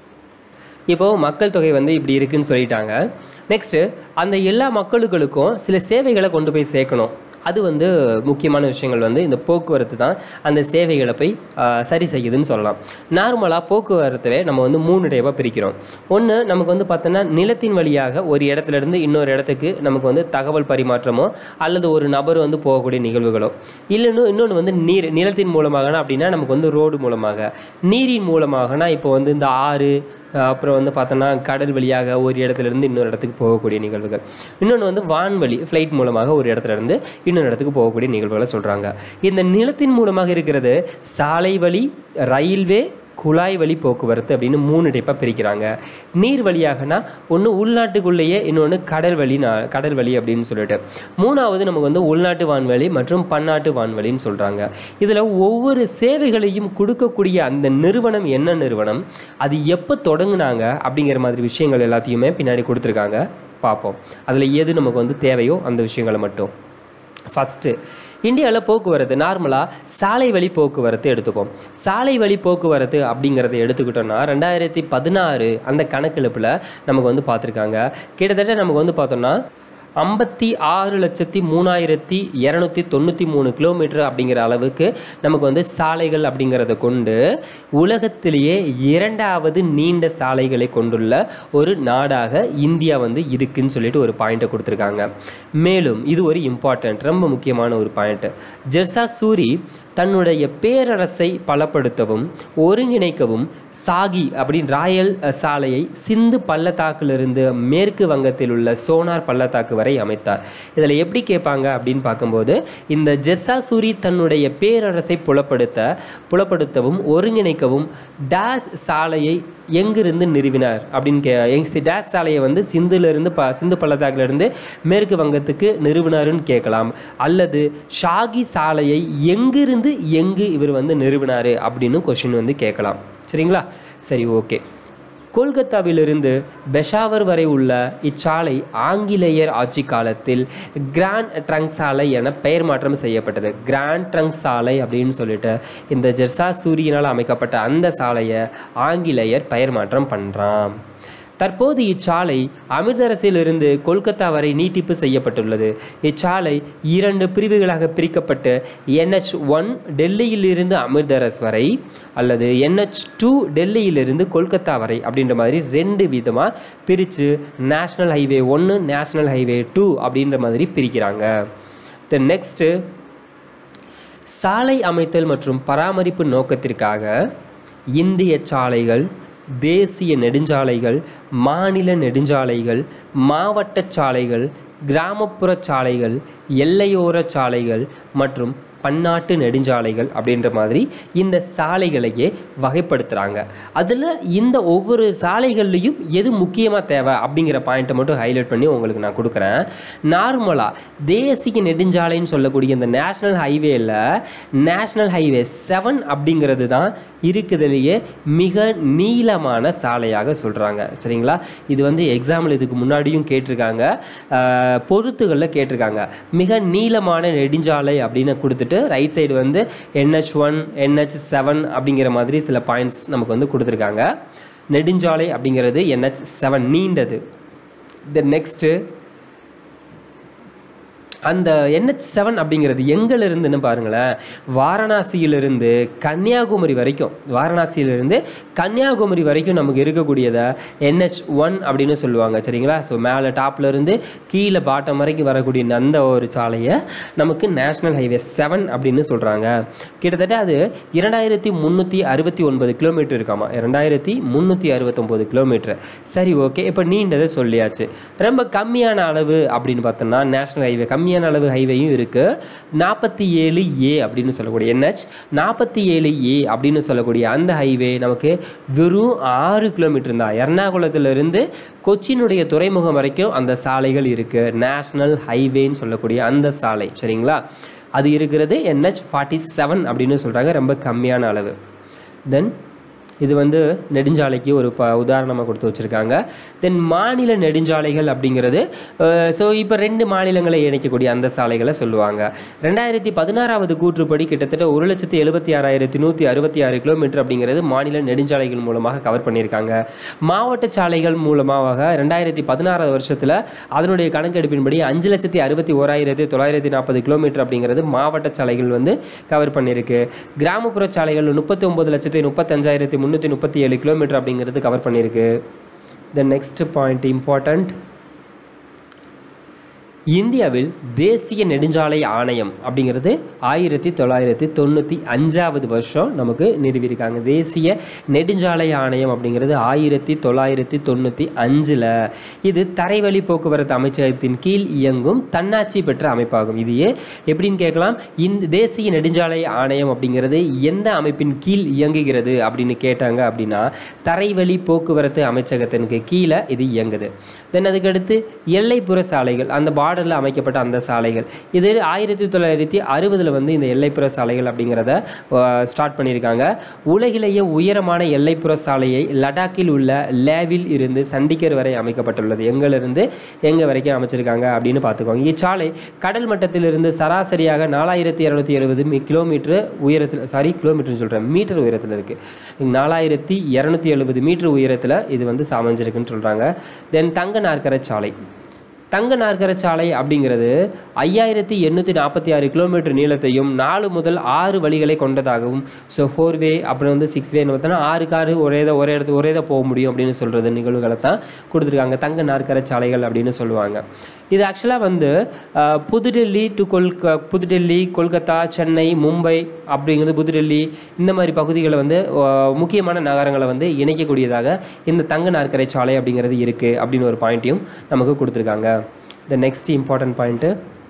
இப்போது மக்கள் தொகை வந்து இப்படி இருக்குன்னு சொல்லிட்டாங்க நெக்ஸ்ட்டு அந்த எல்லா மக்களுக்களுக்கும் சில சேவைகளை கொண்டு போய் சேர்க்கணும் அது வந்து முக்கியமான விஷயங்கள் வந்து இந்த போக்குவரத்து தான் அந்த சேவைகளை போய் ஆஹ், சரி செய்யுதுன்னு சொல்லலாம் நார்மலாக போக்குவரத்தவே நம்ம வந்து மூணு டைப்பாக பிரிக்கிறோம் ஒன்று நமக்கு வந்து பார்த்தோன்னா நிலத்தின் வழியாக ஒரு இடத்துல இருந்து இன்னொரு இடத்துக்கு நமக்கு வந்து தகவல் பரிமாற்றமோ அல்லது ஒரு நபர் வந்து போகக்கூடிய நிகழ்வுகளோ இல்லைன்னு இன்னொன்று வந்து நீர் நிலத்தின் மூலமாகனா அப்படின்னா நமக்கு வந்து ரோடு மூலமாக நீரின் மூலமாகனா இப்போ வந்து இந்த ஆறு அஹ் அப்புறம் வந்து பார்த்தோன்னா கடல் வழியாக ஒரு இடத்துல இருந்து இன்னொரு இடத்துக்கு போகக்கூடிய நிகழ்வுகள் இன்னொன்று வந்து வான்வழி ஃப்ளைட் மூலமாக ஒரு இடத்துல இருந்து இன்னொரு இடத்துக்கு போகக்கூடிய நிகழ்வுகளை சொல்கிறாங்க இந்த நிலத்தின் மூலமாக இருக்கிறது சாலை வழி ரயில்வே குழாய் வழி போக்குவரத்து அப்படின்னு மூணு டைப்பாக பிரிக்கிறாங்க நீர் வழியாகனா ஒன்று உள்நாட்டுக்குள்ளேயே இன்னொன்று கடல் வழி நா- கடல் வழி அப்படின்னு சொல்லிட்டு மூணாவது நமக்கு வந்து உள்நாட்டு வான்வழி மற்றும் பன்னாட்டு வான்வழின்னு சொல்கிறாங்க இதில் ஒவ்வொரு சேவைகளையும் கொடுக்கக்கூடிய அந்த நிறுவனம் என்ன நிறுவனம் அது எப்போ தொடங்குனாங்க அப்படிங்கிற மாதிரி விஷயங்கள் எல்லாத்தையுமே பின்னாடி கொடுத்துருக்காங்க பார்ப்போம் அதில் எது நமக்கு வந்து தேவையோ அந்த விஷயங்களை மட்டும் ஃபஸ்ட்டு இந்தியாவில் போக்குவரத்து நார்மலாக சாலை வழி போக்குவரத்து எடுத்துப்போம் சாலை வழி போக்குவரத்து அப்படிங்கிறத எடுத்துக்கிட்டோம்னா ரெண்டாயிரத்தி பதினாறு அந்த கணக்கெடுப்பில் நமக்கு வந்து பார்த்துருக்காங்க கிட்டத்தட்ட நமக்கு வந்து பார்த்தோம்னா ஐம்பத்தி ஆறு லட்சத்தி மூணாயிரத்தி இரநூத்தி தொண்ணூற்றி மூணு கிலோமீட்டர் அப்படிங்கிற அளவுக்கு நமக்கு வந்து சாலைகள் அப்படிங்கிறத கொண்டு உலகத்திலேயே இரண்டாவது நீண்ட சாலைகளை கொண்டுள்ள ஒரு நாடாக இந்தியா வந்து இருக்குன்னு சொல்லிட்டு ஒரு பாயிண்ட்டை கொடுத்துருக்காங்க மேலும் இது ஒரு இம்பார்ட்டன்ட் ரொம்ப முக்கியமான ஒரு பாயிண்ட் ஜெர்சா சூரி தன்னுடைய பேரரசை பலப்படுத்தவும் ஒருங்கிணைக்கவும் சாகி அப்படின்னு ராயல் அஹ், சாலையை சிந்து பள்ளத்தாக்கிலிருந்து மேற்கு வங்கத்தில் உள்ள சோனார் பள்ளத்தாக்கு வரை அமைத்தார் இதில் எப்படி கேட்பாங்க அப்படின்னு பார்க்கும்போது இந்த ஜெர்சாசூரி தன்னுடைய பேரரசை புலப்படுத்த புலப்படுத்தவும் ஒருங்கிணைக்கவும் டேஸ் சாலையை எங்கிருந்து நிறுவினார் அப்படின்னு கே எங் சி- டேஸ் சாலையை வந்து சிந்துலேருந்து ப சிந்து பள்ளத்தாக்கிலிருந்து மேற்கு வங்கத்துக்கு நிறுவினாருன்னு கேட்கலாம் அல்லது ஷாகி சாலையை எங்கிருந்து எங்கு இவர் வந்து நிறுவினார் அப்படின்னு கொஷின் வந்து கேட்கலாம் சரிங்களா சரி ஓகே கொல்கத்தாவிலிருந்து பெஷாவர் வரை உள்ள இச்சாலை ஆங்கிலேயர் ஆட்சி காலத்தில் கிராண்ட் ட்ரங்க் சாலை என பெயர் மாற்றம் செய்யப்பட்டது கிராண்ட் ட்ரங்க் சாலை அப்படின்னு சொல்லிட்டு இந்த ஜெர்சா சூரியனால் அமைக்கப்பட்ட அந்த சாலையை ஆங்கிலேயர் பெயர் மாற்றம் பண்ணுறான் தற்போது இச்சாலை அமிர்தரசிலிருந்து கொல்கத்தா வரை நீட்டிப்பு செய்யப்பட்டுள்ளது இச்சாலை இரண்டு பிரிவுகளாக பிரிக்கப்பட்டு என்ஹெச் ஒன் டெல்லியிலிருந்து அமிர்தரஸ் வரை அல்லது என்ஹெச் டூ டெல்லியிலிருந்து கொல்கத்தா வரை அப்படின்ற மாதிரி ரெண்டு விதமாக பிரித்து நேஷ்னல் ஹைவே ஒன்று நேஷ்னல் ஹைவே டூ அப்படின்ற மாதிரி பிரிக்கிறாங்க தென் நெக்ஸ்ட்டு சாலை அமைத்தல் மற்றும் பராமரிப்பு நோக்கத்திற்காக இந்திய சாலைகள் தேசிய நெடுஞ்சாலைகள் மாநில நெடுஞ்சாலைகள் மாவட்ட சாலைகள் கிராமப்புற சாலைகள் எல்லையோர சாலைகள் மற்றும் பன்னாட்டு நெடுஞ்சாலைகள் அப்படின்ற மாதிரி இந்த சாலைகளையே வகைப்படுத்துகிறாங்க அதில் இந்த ஒவ்வொரு சாலைகள்லையும் எது முக்கியமாக தேவை அப்படிங்கிற பாயிண்ட்டை மட்டும் ஹைலைட் பண்ணி உங்களுக்கு நான் கொடுக்குறேன் நார்மலாக தேசிய நெடுஞ்சாலைன்னு சொல்லக்கூடிய இந்த நேஷ்னல் ஹைவேல நேஷ்னல் ஹைவே செவன் அப்படிங்கிறது தான் இருக்குதுலேயே மிக நீளமான சாலையாக சொல்கிறாங்க சரிங்களா இது வந்து எக்ஸாம்பிள் இதுக்கு முன்னாடியும் கேட்டிருக்காங்க அஹ், பொருத்துகளில் கேட்டிருக்காங்க மிக நீளமான நெடுஞ்சாலை அப்படின்னு கொடுத்துட்டு ரைட் சைடு வந்து என்ஹெச் ஒன் என்ஹெச் செவன் அப்படிங்கிற மாதிரி சில பாயிண்ட்ஸ் நமக்கு வந்து கொடுத்துருக்காங்க நெடுஞ்சாலை அப்படிங்கிறது என்ஹெச் செவன் நீண்டது தென் நெக்ஸ்ட்டு அந்த என்ஹெச் செவன் அப்படிங்கிறது எங்கிலிருந்துன்னு பாருங்களேன் வாரணாசியிலிருந்து கன்னியாகுமரி வரைக்கும் வாரணாசியிலிருந்து கன்னியாகுமரி வரைக்கும் நமக்கு இருக்கக்கூடியதை என்ஹெச் ஒன் அப்படின்னு சொல்லுவாங்க சரிங்களா ஸோ மேலே டாப்ல இருந்து கீழே பாட்டம் வரைக்கும் வரக்கூடிய அந்த ஒரு சாலையை நமக்கு நேஷ்னல் ஹைவே செவன் அப்படின்னு சொல்கிறாங்க கிட்டத்தட்ட அது இரண்டாயிரத்தி முந்நூற்றி அறுபத்தி ஒன்பது கிலோமீட்டர் இருக்காமா இரண்டாயிரத்தி முந்நூற்றி அறுபத்தொம்போது கிலோமீட்டர் சரி ஓகே இப்போ நீண்டதை சொல்லியாச்சு ரொம்ப கம்மியான அளவு அப்படின்னு பார்த்தோம்னா நேஷ்னல் ஹைவே கம்மியான அளவு ஹைவேயும் இருக்குது நாற்பத்தி ஏழு ஏ அப்படின்னு சொல்லக்கூடிய என்ஹெச் நாற்பத்தி ஏழு ஏ அப்படின்னு சொல்லக்கூடிய அந்த ஹைவே நமக்கு வெறும் ஆறு கிலோமீட்டர் தான் எர்ணாகுளத்திலிருந்து கொச்சினுடைய துறைமுகம் வரைக்கும் அந்த சாலைகள் இருக்குது நேஷ்னல் ஹைவேன்னு சொல்லக்கூடிய அந்த சாலை சரிங்களா அது இருக்கிறது என்ஹெச் ஃபார்ட்டி செவன் அப்படின்னு சொல்கிறாங்க ரொம்ப கம்மியான அளவு தென் இது வந்து நெடுஞ்சாலைக்கு ஒரு ப உதாரணமாக கொடுத்து வச்சுருக்காங்க தென் மாநில நெடுஞ்சாலைகள் அப்படிங்கிறது ஸோ இப்போ ரெண்டு மாநிலங்களை இணைக்கக்கூடிய அந்த சாலைகளை சொல்லுவாங்க ரெண்டாயிரத்தி பதினாறாவது கூற்றுப்படி கிட்டத்தட்ட ஒரு லட்சத்தி எழுபத்தி ஆறாயிரத்தி நூற்றி அறுபத்தி ஆறு கிலோமீட்டர் அப்படிங்கிறது மாநில நெடுஞ்சாலைகள் மூலமாக கவர் பண்ணியிருக்காங்க மாவட்ட சாலைகள் மூலமாக ரெண்டாயிரத்தி பதினாறாவது வருஷத்தில் அதனுடைய கணக்கெடுப்பின்படி அஞ்சு லட்சத்தி அறுபத்தி ஓராயிரத்தி தொள்ளாயிரத்தி நாற்பது கிலோமீட்டர் அப்படிங்கிறது மாவட்ட சாலைகள் வந்து கவர் பண்ணியிருக்கு கிராமப்புற சாலைகள் முப்பத்தி ஒம்பது லட்சத்தி முப்பத்தஞ்சாயிரத்தி முந்நூற்றி முப்பத்தி ஏழு கிலோமீட்டர் அப்படிங்கிறது கவர் பண்ணியிருக்கு த நெக்ஸ்ட் பாயிண்ட் இம்பார்ட்டண்ட் இந்தியாவில் தேசிய நெடுஞ்சாலை ஆணையம் அப்படிங்கிறது ஆயிரத்தி தொள்ளாயிரத்தி தொண்ணூற்றி அஞ்சாவது வருஷம் நமக்கு நிறுவியிருக்காங்க தேசிய நெடுஞ்சாலை ஆணையம் அப்படிங்கிறது ஆயிரத்தி தொள்ளாயிரத்தி தொண்ணூற்றி அஞ்சில் இது தரைவழி போக்குவரத்து அமைச்சகத்தின் கீழ் இயங்கும் தன்னாட்சி பெற்ற அமைப்பாகும் இது ஏ- எப்படின்னு கேட்கலாம் இந்த தேசிய நெடுஞ்சாலை ஆணையம் அப்படிங்கிறது எந்த அமைப்பின் கீழ் இயங்குகிறது அப்படின்னு கேட்டாங்க அப்படின்னா தரைவழி போக்குவரத்து அமைச்சகத்திற்கு கீழே இது இயங்குது தென் அதுக்கடுத்து எல்லைப்புற சாலைகள் அந்த பார்டரில் அமைக்கப்பட்ட அந்த சாலைகள் இது ஆயிரத்தி தொள்ளாயிரத்தி அறுபதில் வந்து இந்த எல்லைப்புற சாலைகள் அப்படிங்கிறத ஸ்டார்ட் பண்ணியிருக்காங்க உலகிலேயே உயரமான எல்லைப்புற சாலையை லடாக்கில் உள்ள லேவில் இருந்து சண்டிகர் வரை அமைக்கப்பட்டுள்ளது எங்கிலிருந்து எங்கே வரைக்கும் அமைச்சிருக்காங்க அப்படின்னு பார்த்துக்கோங்க இச்சாலை கடல் மட்டத்திலிருந்து சராசரியாக நாலாயிரத்தி இரநூத்தி எழுபது கிலோமீட்டர் உயரத்தில் சாரி கிலோமீட்டர்னு சொல்கிறேன் மீட்டர் உயரத்தில் இருக்குது நாலாயிரத்தி இரநூத்தி எழுபது மீட்டர் உயரத்தில் இது வந்து அமைஞ்சிருக்குன்னு சொல்கிறாங்க தென் தங்க நாற்கர சாலை தங்க நாற்கர சாலை அப்படிங்கிறது ஐயாயிரத்தி எண்ணூற்றி நாற்பத்தி ஆறு கிலோமீட்டர் நீளத்தையும் நாலு முதல் ஆறு வழிகளை கொண்டதாகவும் ஸோ ஃபோர் வே அப்புறம் வந்து சிக்ஸ் வேன்னு பார்த்தோன்னா ஆறு காரு ஒரே தான் ஒரே இடத்து ஒரே தான் போக முடியும் அப்படின்னு சொல்கிறது நிகழ்வுகளை தான் கொடுத்துருக்காங்க தங்க நாற்கர சாலைகள் அப்படின்னு சொல்லுவாங்க இது ஆக்சுவலாக வந்து அஹ், புதுடெல்லி டு கொல்க புதுடெல்லி கொல்கத்தா சென்னை மும்பை அப்படிங்கிறது புதுடெல்லி இந்த மாதிரி பகுதிகளை வந்து அஹ், முக்கியமான நகரங்களை வந்து இணைக்கக்கூடியதாக இந்த தங்க நாற்கரை சாலை அப்படிங்கிறது இருக்குது அப்படின்னு ஒரு பாயிண்ட்டையும் நமக்கு கொடுத்துருக்காங்க த நெக்ஸ்ட் இம்பார்ட்டன்ட் பாயிண்ட்டு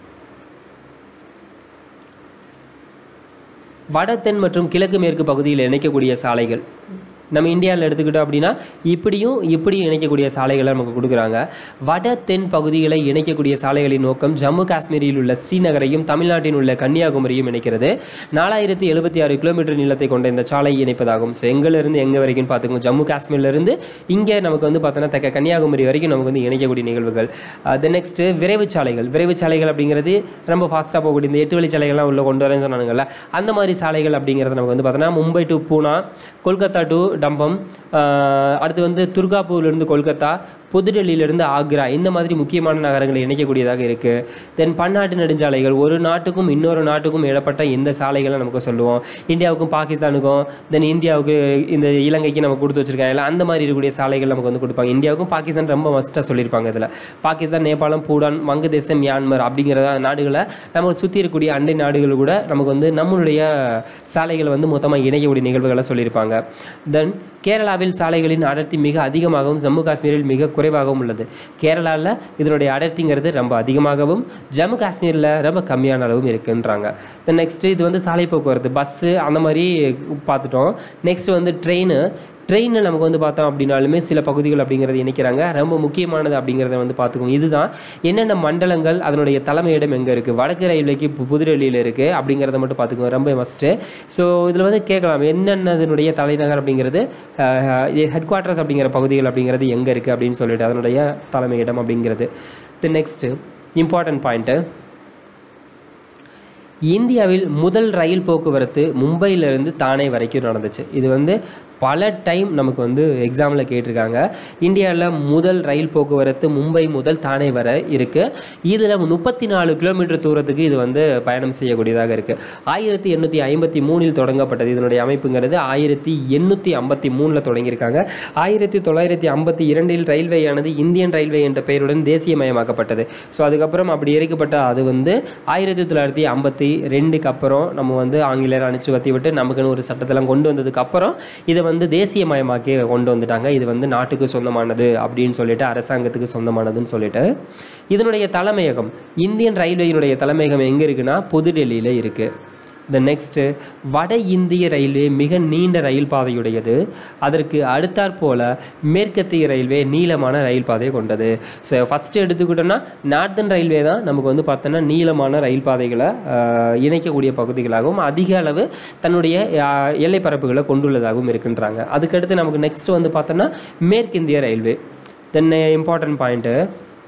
வட தென் மற்றும் கிழக்கு மேற்கு பகுதியில் இணைக்கக்கூடிய சாலைகள் நம்ம இந்தியாவில் எடுத்துக்கிட்டோம் அப்படின்னா இப்படியும் இப்படியும் இணைக்கக்கூடிய சாலைகளை நமக்கு கொடுக்குறாங்க வட தென் பகுதிகளை இணைக்கக்கூடிய சாலைகளின் நோக்கம் ஜம்மு காஷ்மீரில் உள்ள ஸ்ரீநகரையும் தமிழ்நாட்டில் உள்ள கன்னியாகுமரியும் இணைக்கிறது நாலாயிரத்தி எழுபத்தி ஆறு கிலோமீட்டர் நீளத்தை கொண்ட இந்த சாலை இணைப்பதாகும் ஸோ எங்கேருந்து எங்கே வரைக்கும் பார்த்துக்கோங்க ஜம்மு காஷ்மீர்லேருந்து இங்கே நமக்கு வந்து பார்த்தோன்னா தெக்க கன்னியாகுமரி வரைக்கும் நமக்கு வந்து இணைக்கக்கூடிய நிகழ்வுகள் தென் நெக்ஸ்ட்டு விரைவு சாலைகள் விரைவு சாலைகள் அப்படிங்கிறது ரொம்ப ஃபாஸ்ட்டாக போகக்கூடிய இந்த எட்டு வழி சாலைகள்லாம் உள்ளே கொண்டு வரேன்னு சொன்னானுங்கல்ல அந்த மாதிரி சாலைகள் அப்படிங்கிறது நமக்கு வந்து பார்த்தோன்னா மும்பை டு பூனா கொல்கத்தா டு டம்பம் ஆஹ் அடுத்து வந்து துர்காப்பூர்லேருந்து கொல்கத்தா புதுடெல்லியிலேருந்து ஆக்ரா இந்த மாதிரி முக்கியமான நகரங்களை இணைக்கக்கூடியதாக இருக்குது தென் பன்னாட்டு நெடுஞ்சாலைகள் ஒரு நாட்டுக்கும் இன்னொரு நாட்டுக்கும் இடப்பட்ட இந்த சாலைகளை நமக்கு சொல்லுவோம் இந்தியாவுக்கும் பாகிஸ்தானுக்கும் தென் இந்தியாவுக்கு இந்த இலங்கைக்கு நம்ம கொடுத்து வச்சிருக்காங்க அந்த மாதிரி இருக்கக்கூடிய சாலைகள் நமக்கு வந்து கொடுப்பாங்க இந்தியாவுக்கும் பாகிஸ்தான் ரொம்ப மஸ்ட்டாக சொல்லியிருப்பாங்க இதில் பாகிஸ்தான் நேபாளம் பூடான் வங்கதேசம் மியான்மர் அப்படிங்கிற நாடுகளை நம்ம சுற்றி இருக்கக்கூடிய அண்டை நாடுகள் கூட நமக்கு வந்து நம்மளுடைய சாலைகளை வந்து மொத்தமாக இணைக்கக்கூடிய நிகழ்வுகளை சொல்லியிருப்பாங்க தென் கேரளாவில் சாலைகளின் அடர்த்தி மிக அதிகமாகவும் ஜம்மு காஷ்மீரில் மிக குறைவாகவும் உள்ளது கேரளாவில் இதனுடைய அடர்த்திங்கிறது ரொம்ப அதிகமாகவும் ஜம்மு காஷ்மீரில் ரொம்ப கம்மியான அளவும் இருக்குன்றாங்க தென் நெக்ஸ்ட்டு இது வந்து சாலை போக்குவரத்து பஸ்ஸு அந்த மாதிரி பார்த்துட்டோம் நெக்ஸ்ட் வந்து ட்ரெயின் ட்ரெயினில் நமக்கு வந்து பார்த்தோம் அப்படின்னாலுமே சில பகுதிகள் அப்படிங்கிறது இணைக்கிறாங்க ரொம்ப முக்கியமானது அப்படிங்கிறத வந்து பார்த்துக்கோங்க இதுதான் என்னென்ன மண்டலங்கள் அதனுடைய தலைமையிடம் எங்கே இருக்குது வடக்கு ரயில்வேக்கு இப்போ புதுடெல்லியில் இருக்குது அப்படிங்கிறத மட்டும் பார்த்துக்கோங்க ரொம்ப மஸ்ட்டு ஸோ இதில் வந்து கேட்கலாம் என்னென்னதனுடைய தலைநகர் அப்படிங்கிறது ஹெட் குவார்ட்டர்ஸ் அப்படிங்கிற பகுதிகள் அப்படிங்கிறது எங்கே இருக்குது அப்படின்னு சொல்லிட்டு அதனுடைய தலைமையிடம் அப்படிங்கிறது தென் நெக்ஸ்ட்டு இம்பார்ட்டன்ட் பாயிண்ட்டு இந்தியாவில் முதல் ரயில் போக்குவரத்து மும்பையிலிருந்து தானே வரைக்கும் நடந்துச்சு இது வந்து பல டைம் நமக்கு வந்து எக்ஸாமில் கேட்டிருக்காங்க இந்தியாவில் முதல் ரயில் போக்குவரத்து மும்பை முதல் தானே வர இருக்குது இதில் முப்பத்தி நாலு கிலோமீட்டர் தூரத்துக்கு இது வந்து பயணம் செய்யக்கூடியதாக இருக்குது ஆயிரத்தி எண்ணூற்றி ஐம்பத்தி மூணில் தொடங்கப்பட்டது இதனுடைய அமைப்புங்கிறது ஆயிரத்தி எண்ணூற்றி ஐம்பத்தி மூணில் தொடங்கியிருக்காங்க ஆயிரத்தி தொள்ளாயிரத்தி ஐம்பத்தி இரண்டில் ரயில்வேயானது இந்தியன் ரயில்வே என்ற பெயருடன் தேசியமயமாக்கப்பட்டது ஸோ அதுக்கப்புறம் அப்படி இறைக்கப்பட்ட அது வந்து ஆயிரத்தி தொள்ளாயிரத்தி ஐம்பத்தி ரெண்டுக்கு அப்புறம் நம்ம வந்து ஆங்கிலேயர் அனுப்பிச்சு வத்தி விட்டு நமக்குன்னு ஒரு சட்டத்தெல்லாம் கொண்டு வந்ததுக்கு அப்புறம் இதை வந்து தேசியமயமாக்கி கொண்டு வந்துட்டாங்க இது வந்து நாட்டுக்கு சொந்தமானது அப்படின்னு சொல்லிட்டு அரசாங்கத்துக்கு சொந்தமானதுன்னு சொல்லிட்டு இதனுடைய தலைமையகம் இந்தியன் ரயில்வேயினுடைய தலைமையகம் எங்கே இருக்குன்னா புதுடெல்லியில் இருக்குது த நெக்ஸ்ட்டு வட இந்திய ரயில்வே மிக நீண்ட ரயில் பாதையுடையது அதற்கு அடுத்தாற்போல மேற்கத்திய ரயில்வே நீளமான ரயில் பாதையை கொண்டது ஸோ ஃபஸ்ட்டு எடுத்துக்கிட்டோம்னா நார்த்தன் ரயில்வே தான் நமக்கு வந்து பார்த்தோன்னா நீளமான ரயில் பாதைகளை ஆஹ், இணைக்கக்கூடிய பகுதிகளாகவும் அதிக அளவு தன்னுடைய ஆஹ், எல்லைப் பரப்புகளை கொண்டுள்ளதாகவும் இருக்கின்றாங்க அதுக்கடுத்து நமக்கு நெக்ஸ்ட் வந்து பார்த்தோன்னா மேற்கிந்திய ரயில்வே தென் இம்பார்ட்டன்ட் பாயிண்ட்டு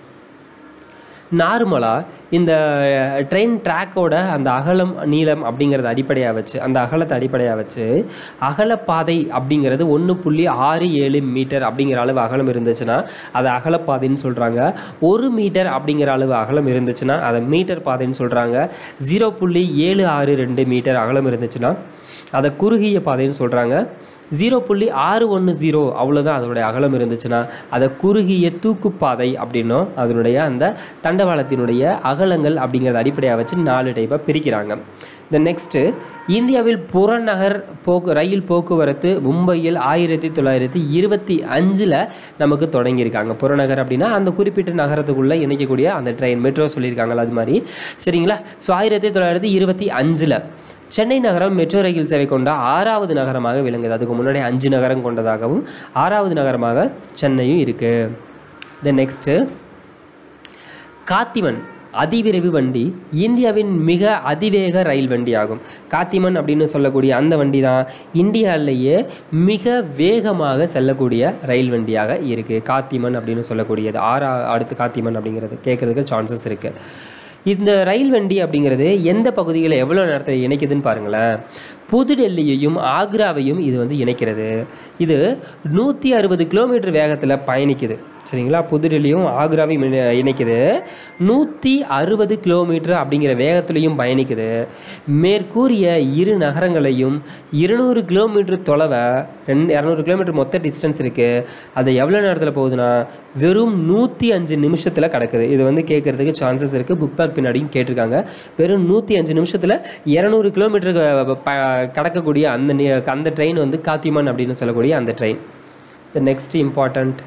நார்மலாக இந்த ட்ரெயின் ட்ராக்கோட அந்த அகலம் நீளம் அப்படிங்கிறத அடிப்படையாக வச்சு அந்த அகலத்தை அடிப்படையாக வச்சு அகலப்பாதை அப்படிங்கிறது ஒன்று புள்ளி ஆறு ஏழு மீட்டர் அப்படிங்கிற அளவு அகலம் இருந்துச்சுன்னா அதை அகலப்பாதைன்னு சொல்கிறாங்க ஒரு மீட்டர் அப்படிங்கிற அளவு அகலம் இருந்துச்சுன்னா அதை மீட்டர் பாதைன்னு சொல்கிறாங்க ஜீரோ புள்ளி ஏழு ஆறு ரெண்டு மீட்டர் அகலம் இருந்துச்சுன்னா அதை குறுகிய பாதைன்னு சொல்கிறாங்க ஜீரோ புள்ளி ஆறு ஒன்று ஜீரோ அவ்வளோதான் அதனுடைய அகலம் இருந்துச்சுன்னா அதை குறுகிய தூக்குப்பாதை அப்படின்னும் அதனுடைய அந்த தண்டவாளத்தினுடைய அகலங்கள் அப்படிங்கிறத அடிப்படையாக வச்சு நாலு டைப்பாக பிரிக்கிறாங்க இந்த நெக்ஸ்ட்டு இந்தியாவில் புறநகர் போக்கு ரயில் போக்குவரத்து மும்பையில் ஆயிரத்தி தொள்ளாயிரத்தி இருபத்தி அஞ்சில் நமக்கு தொடங்கியிருக்காங்க புறநகர் அப்படின்னா அந்த குறிப்பிட்ட நகரத்துக்குள்ளே இணைக்கக்கூடிய அந்த ட்ரெயின் மெட்ரோ சொல்லியிருக்காங்களா அது மாதிரி சரிங்களா ஸோ ஆயிரத்தி தொள்ளாயிரத்தி இருபத்தி அஞ்சில் சென்னை நகரம் மெட்ரோ ரயில் சேவை கொண்ட ஆறாவது நகரமாக விளங்குது அதுக்கு முன்னாடி அஞ்சு நகரம் கொண்டதாகவும் ஆறாவது நகரமாக சென்னையும் இருக்குது தென் நெக்ஸ்ட்டு காத்திமன் அதிவிரைவு வண்டி இந்தியாவின் மிக அதிவேக ரயில் வண்டி ஆகும் காத்திமன் அப்படின்னு சொல்லக்கூடிய அந்த வண்டி தான் இந்தியாவிலேயே மிக வேகமாக செல்லக்கூடிய ரயில் வண்டியாக இருக்குது காத்திமன் அப்படின்னு சொல்லக்கூடியது ஆறா அடுத்து காத்திமன் அப்படிங்கிறது கேட்குறதுக்கு சான்சஸ் இருக்குது இந்த ரயில் வண்டி அப்படிங்கிறது எந்த பகுதிகளை எவ்வளோ நேரத்தில் இணைக்குதுன்னு பாருங்களேன் புதுடெல்லியையும் ஆக்ராவையும் இது வந்து இணைக்கிறது இது நூற்றி அறுபது கிலோமீட்டர் வேகத்தில் பயணிக்குது சரிங்களா புதுடெல்லியும் ஆக்ராவையும் இணை- இணைக்குது நூற்றி அறுபது கிலோமீட்டர் அப்படிங்கிற வேகத்துலையும் பயணிக்குது மேற்கூறிய இரு நகரங்களையும் இருநூறு கிலோமீட்டர் தொலைவை ரெண்டு இரநூறு கிலோமீட்டர் மொத்த டிஸ்டன்ஸ் இருக்குது அது எவ்வளோ நேரத்தில் போகுதுன்னா வெறும் நூற்றி அஞ்சு நிமிஷத்தில் கிடக்குது இது வந்து கேட்குறதுக்கு சான்சஸ் இருக்குது புக் பேக் பின்னாடியும் கேட்டிருக்காங்க வெறும் நூற்றி அஞ்சு நிமிஷத்தில் இரநூறு கிலோமீட்டருக்கு ப கடக்கக்கூடிய அந்த நி- அந்த ட்ரெயின் வந்து காத்திமன் அப்படின்னு சொல்லக்கூடிய அந்த train the next important